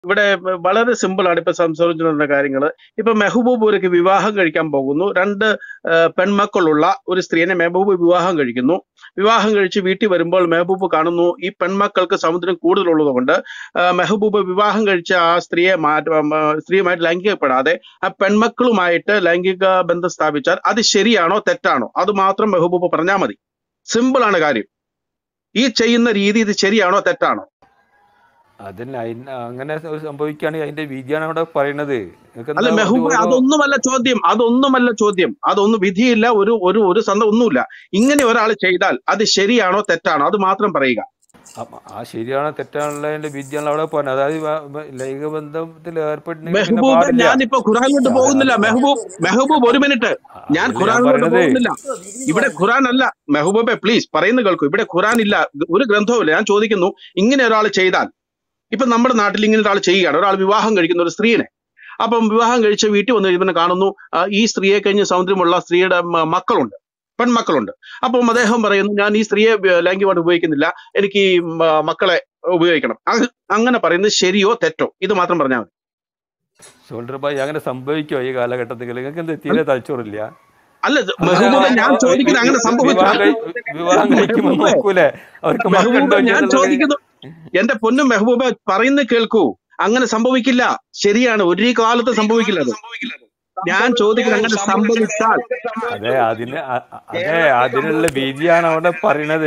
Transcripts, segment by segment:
ഇവിടെ വളരെ സിമ്പിൾ ആണ് ഇപ്പൊ സംസാരിച്ചിട്ടുള്ള കാര്യങ്ങൾ ഇപ്പൊ മെഹബൂബ് ഒരു വിവാഹം കഴിക്കാൻ പോകുന്നു രണ്ട് ആ, പെൺമക്കളുള്ള ഒരു സ്ത്രീനെ മെഹബൂബ് വിവാഹം കഴിക്കുന്നു വിവാഹം കഴിച്ച് വീട്ടിൽ വരുമ്പോൾ മെഹബൂബ് കാണുന്നു ഈ പെൺമക്കൾക്ക് സമുദ്രം കൂടുതലുള്ളത് കൊണ്ട് ആ, മെഹബൂബ് വിവാഹം കഴിച്ച ആ സ്ത്രീയെ മാറ്റ ആ, സ്ത്രീയുമായിട്ട് ലൈംഗികപ്പെടാതെ ആ പെൺമക്കളുമായിട്ട് ലൈംഗിക ബന്ധം സ്ഥാപിച്ചാൽ അത് ശരിയാണോ തെറ്റാണോ അത് മാത്രം മെഹബൂബ് പറഞ്ഞാൽ മതി സിമ്പിൾ ആണ് കാര്യം ഈ ചെയ്യുന്ന രീതി ഇത് ശരിയാണോ തെറ്റാണോ അതിന് അതിന് അങ്ങനെ സംഭവിക്കുകയാണെങ്കിൽ അതിന്റെ വിധിയാണ് അവിടെ പറയണത് നിങ്ങൾക്ക് അല്ല എന്താ ഒരു മെഹബൂബ് ഓരോ അതൊന്നുമല്ല ചോദ്യം അതൊന്നുമല്ല ചോദ്യം അതൊന്നും വിധിയില്ല ഒരു ഒരു ഒരു സന്ദ ഒന്നുമില്ല ഇങ്ങനെ ഒരാൾ ചെയ്താൽ അത് ശരിയാണോ തെറ്റാണോ അത് മാത്രം പറയുക അപ്പ ആ ശരിയാണോ തെറ്റാണുള്ളതിന്റെ വിധിയാണ് അവിടെ പറഞ്ഞത് അതായത് വ- വ- ലൈംഗിക ബന്ധത്തിൽ ഏർപ്പെട്ടിട്ടുണ്ടെങ്കിൽ പിന്നെ മെഹബൂബ് പാടില്ല ഞാനിപ്പോ ഖുറാനിലോട്ട് അല്ല പോകുന്നില്ല അല്ല മെഹബൂബ് മെഹബൂബ് ഒരു മിനിറ്റ് ഞാൻ അതല്ല ഞാൻ ഖുറാനിലോട്ട് പറയണത് പോകുന്നില്ല വിധി ഇവിടെ പറഞ്ഞു ഖുറാൻ അല്ല മെഹബൂബെ പ്ലീസ് പറയുന്ന കേൾക്കൂ ഇവിടെ ഖുറാൻ ഇല്ല ഒരു ഗ്രന്ഥവുമില്ല ഞാൻ ചോദിക്കുന്നു ഇങ്ങനെ ഒരാൾ ചെയ്താൽ ഇപ്പൊ നമ്മുടെ നാട്ടിൽ ഇങ്ങനെ ഒരാൾ ചെയ്യുകയാണ് ഒരാൾ വിവാഹം കഴിക്കുന്ന ഒരു സ്ത്രീനെ അപ്പം വിവാഹം കഴിച്ച് വീട്ടിൽ വന്ന് കഴിയുമ്പോൾ കാണുന്നു ആ, ഈ സ്ത്രീയെ കഴിഞ്ഞ് സൗന്ദര്യമുള്ള സ്ത്രീയുടെ മ- മക്കളുണ്ട് പെൺമക്കളുണ്ട് അപ്പം അദ്ദേഹം പറയുന്നു ഞാൻ ഈ സ്ത്രീയെ വ- ലൈംഗികമായിട്ട് ഉപയോഗിക്കുന്നില്ല എനിക്ക് ഈ മ- മക്കളെ ഉപയോഗിക്കണം അത് അങ്ങനെ പറയുന്നത് ശരിയോ തെറ്റോ ഇത് മാത്രം പറഞ്ഞാൽ മതി ഷോൾഡർ ബായ് അങ്ങനെ സംഭവിക്കോ ഈ കാലഘട്ടത്തിൽ നിങ്ങൾക്ക് എന്താ തീരെ തലച്ചോറില്ല അല്ല അങ്ങനെ മെഹബൂബെ ഞാൻ വി- ചോദിക്കുന്നത് അങ്ങനെ വി- സംഭവിച്ചാൽ വിവാഹം കഴി വിവാഹം കഴിക്കുമ്പോൾ മെഹബൂബെ നോക്കൂലേ അവർക്ക് മക്കളുണ്ടോ മെഹബൂബെ ഞാൻ എന്നുള്ളത് ചോദിക്കുന്നു എന്റെ പൊന്നും മെഹബൂബെ പറയുന്നത് കേൾക്കൂ അങ്ങനെ സംഭവിക്കില്ല ശരിയാണ് ഒരു കാലത്ത് സംഭവിക്കില്ല അത് ഞാൻ ചോദിക്കുന്നത് അങ്ങനെ സംഭവിച്ചാൽ അതെ അതിന് അ- അ- അതെ അതിനുള്ള വിധിയാണ് അവിടെ പറയണത്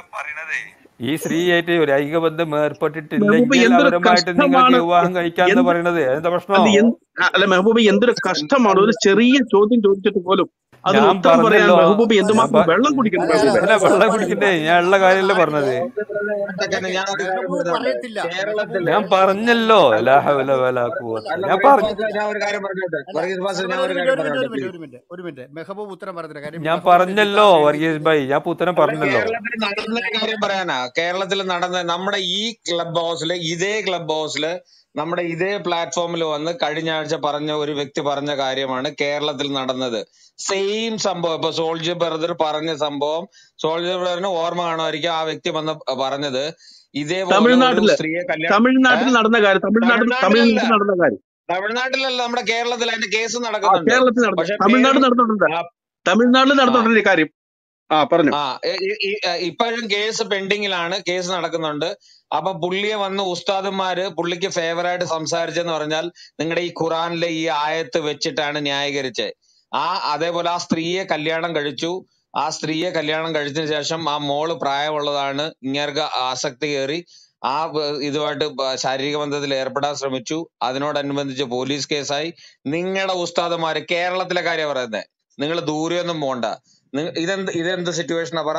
ഈ സ്ത്രീയായിട്ട് ലൈംഗിക ബന്ധം മെഹബൂബ് ഏർപ്പെട്ടിട്ടില്ലെങ്കിൽ എന്തൊരു അവരുമായിട്ട് നിങ്ങൾക്ക് കഷ്ടമാണ് വിവാഹം കഴിക്കാന്ന് എന്ത് പറയണത് എന്താ അല്ല പ്രശ്നോ എന്ത് അല്ല മെഹബൂബ് എന്തൊരു കഷ്ടമാണ് ഒരു ചെറിയ ചോദ്യം ചോദിച്ചിട്ട് പോലും അതിന് ഞാൻ ഉത്തരം പറയാൻ പറഞ്ഞല്ലോ മെഹബൂബ് ഞാൻ എന്തുമാത്രം പ- വെള്ളം കുടിക്കണം മെഹബൂബെ അല്ല വെള്ളം കുടിക്കണ്ടേ ഞാൻ ഉള്ള കാര്യമല്ലേ പറഞ്ഞത് ഞാൻ ഒരു കാര്യം മെഹബൂബ് പറഞ്ഞോട്ടെ പറയത്തില്ല കേരളത്തില് ഞാൻ പറഞ്ഞല്ലോ ലാ ഹൗല വലാ ഖുവത അല്ല ഞാൻ വർഗീസ് പറഞ്ഞു പാസ്റ്റർ ഞാൻ ഒരു കാര്യം പറഞ്ഞോട്ടെ അല്ല വർഗീസ് പാസ്റ്റർ ഒരു ഞാൻ ഒരു മിനിറ്റ് കാര്യം ഒരു മിനിറ്റ് പറഞ്ഞോട്ടെ ഒരു മിനിറ്റ് പ്ലീസ് ഒരു മിനിറ്റ് ഒരു മിനിറ്റ് മെഹബൂബ് ഉത്തരം പറഞ്ഞില്ല കാര്യം ഞാൻ മെഹബൂബിന്റെ പറഞ്ഞല്ലോ നിക്കാഹ് വർഗീസ് കഴിഞ്ഞിട്ട് ഭായി ഞാൻ ഇപ്പൊ ഉത്തരം അല്ല പറഞ്ഞല്ലോ കേരളത്തിൽ നടന്ന കാര്യം പറയാനാ കേരളത്തിൽ നടന്ന നമ്മുടെ ഈ ക്ലബ് ഹൗസില് ഇതേ ക്ലബ് ഹൗസില് നമ്മുടെ ഇതേ പ്ലാറ്റ്ഫോമിൽ വന്ന് കഴിഞ്ഞ ആഴ്ച പറഞ്ഞ ഒരു വ്യക്തി പറഞ്ഞ കാര്യമാണ് കേരളത്തിൽ നടന്നത് സെയിം സംഭവം ഇപ്പൊ സോൾജർ ബ്രദർ പറഞ്ഞ സംഭവം സോൾജർ ബ്രദറിന് ഓർമ്മ കാണുമായിരിക്കും ആ വ്യക്തി വന്ന് പറഞ്ഞത് ഇതേപോലെ ഒരു തമിഴ്നാട്ടില് സ്ത്രീയെ കല്യാണം തമിഴ്നാട്ടിൽ ഏഹ് നടന്ന കാര്യം തമിഴ്നാട്ടിൽ തമിഴ്നാട്ടിലല്ല തമിഴ്നാട്ടിൽ നടന്ന കാര്യം തമിഴ്നാട്ടിലല്ല നമ്മുടെ കേരളത്തിൽ അതിന്റെ കേസ് ആ നടക്കുന്നുണ്ട് കേരളത്തിൽ നടന്നു പക്ഷെ തമിഴ്നാട് പേരും നടന്നിട്ടുണ്ട് ആ തമിഴ്നാട്ടിൽ ആ നടന്നിട്ടുണ്ട് ഈ കാര്യം ആ പറഞ്ഞു ആ ഇ- ഇ- ഇ- ഇപ്പോഴും കേസ് പെൻഡിങ്ങിലാണ് കേസ് നടക്കുന്നുണ്ട് അപ്പൊ പുള്ളിയെ വന്ന് ഉസ്താദന്മാര് പുള്ളിക്ക് ഫേവർ ആയിട്ട് സംസാരിച്ചെന്ന് പറഞ്ഞാൽ നിങ്ങളുടെ ഈ ഖുറാനിലെ ഈ ആയത്ത് വെച്ചിട്ടാണ് ന്യായീകരിച്ചത് ആ അതേപോലെ ആ സ്ത്രീയെ കല്യാണം കഴിച്ചു ആ സ്ത്രീയെ കല്യാണം കഴിച്ചതിന് ശേഷം ആ മോള് പ്രായമുള്ളതാണ് ഇങ്ങേർക്ക് ആസക്തി കയറി ആ വ- ഇതുമായിട്ട് ബ- ശാരീരിക ബന്ധത്തിൽ ഏർപ്പെടാൻ ശ്രമിച്ചു അതിനോടനുബന്ധിച്ച് പോലീസ് കേസായി നിങ്ങളുടെ ഉസ്താദന്മാര് കേരളത്തിലെ കാര്യം പറയുന്നത് നിങ്ങൾ ദൂരെയൊന്നും പോണ്ട നിങ്ങ- ഇതെന്ത് ഇതെന്ത് സിറ്റുവേഷനാ പറ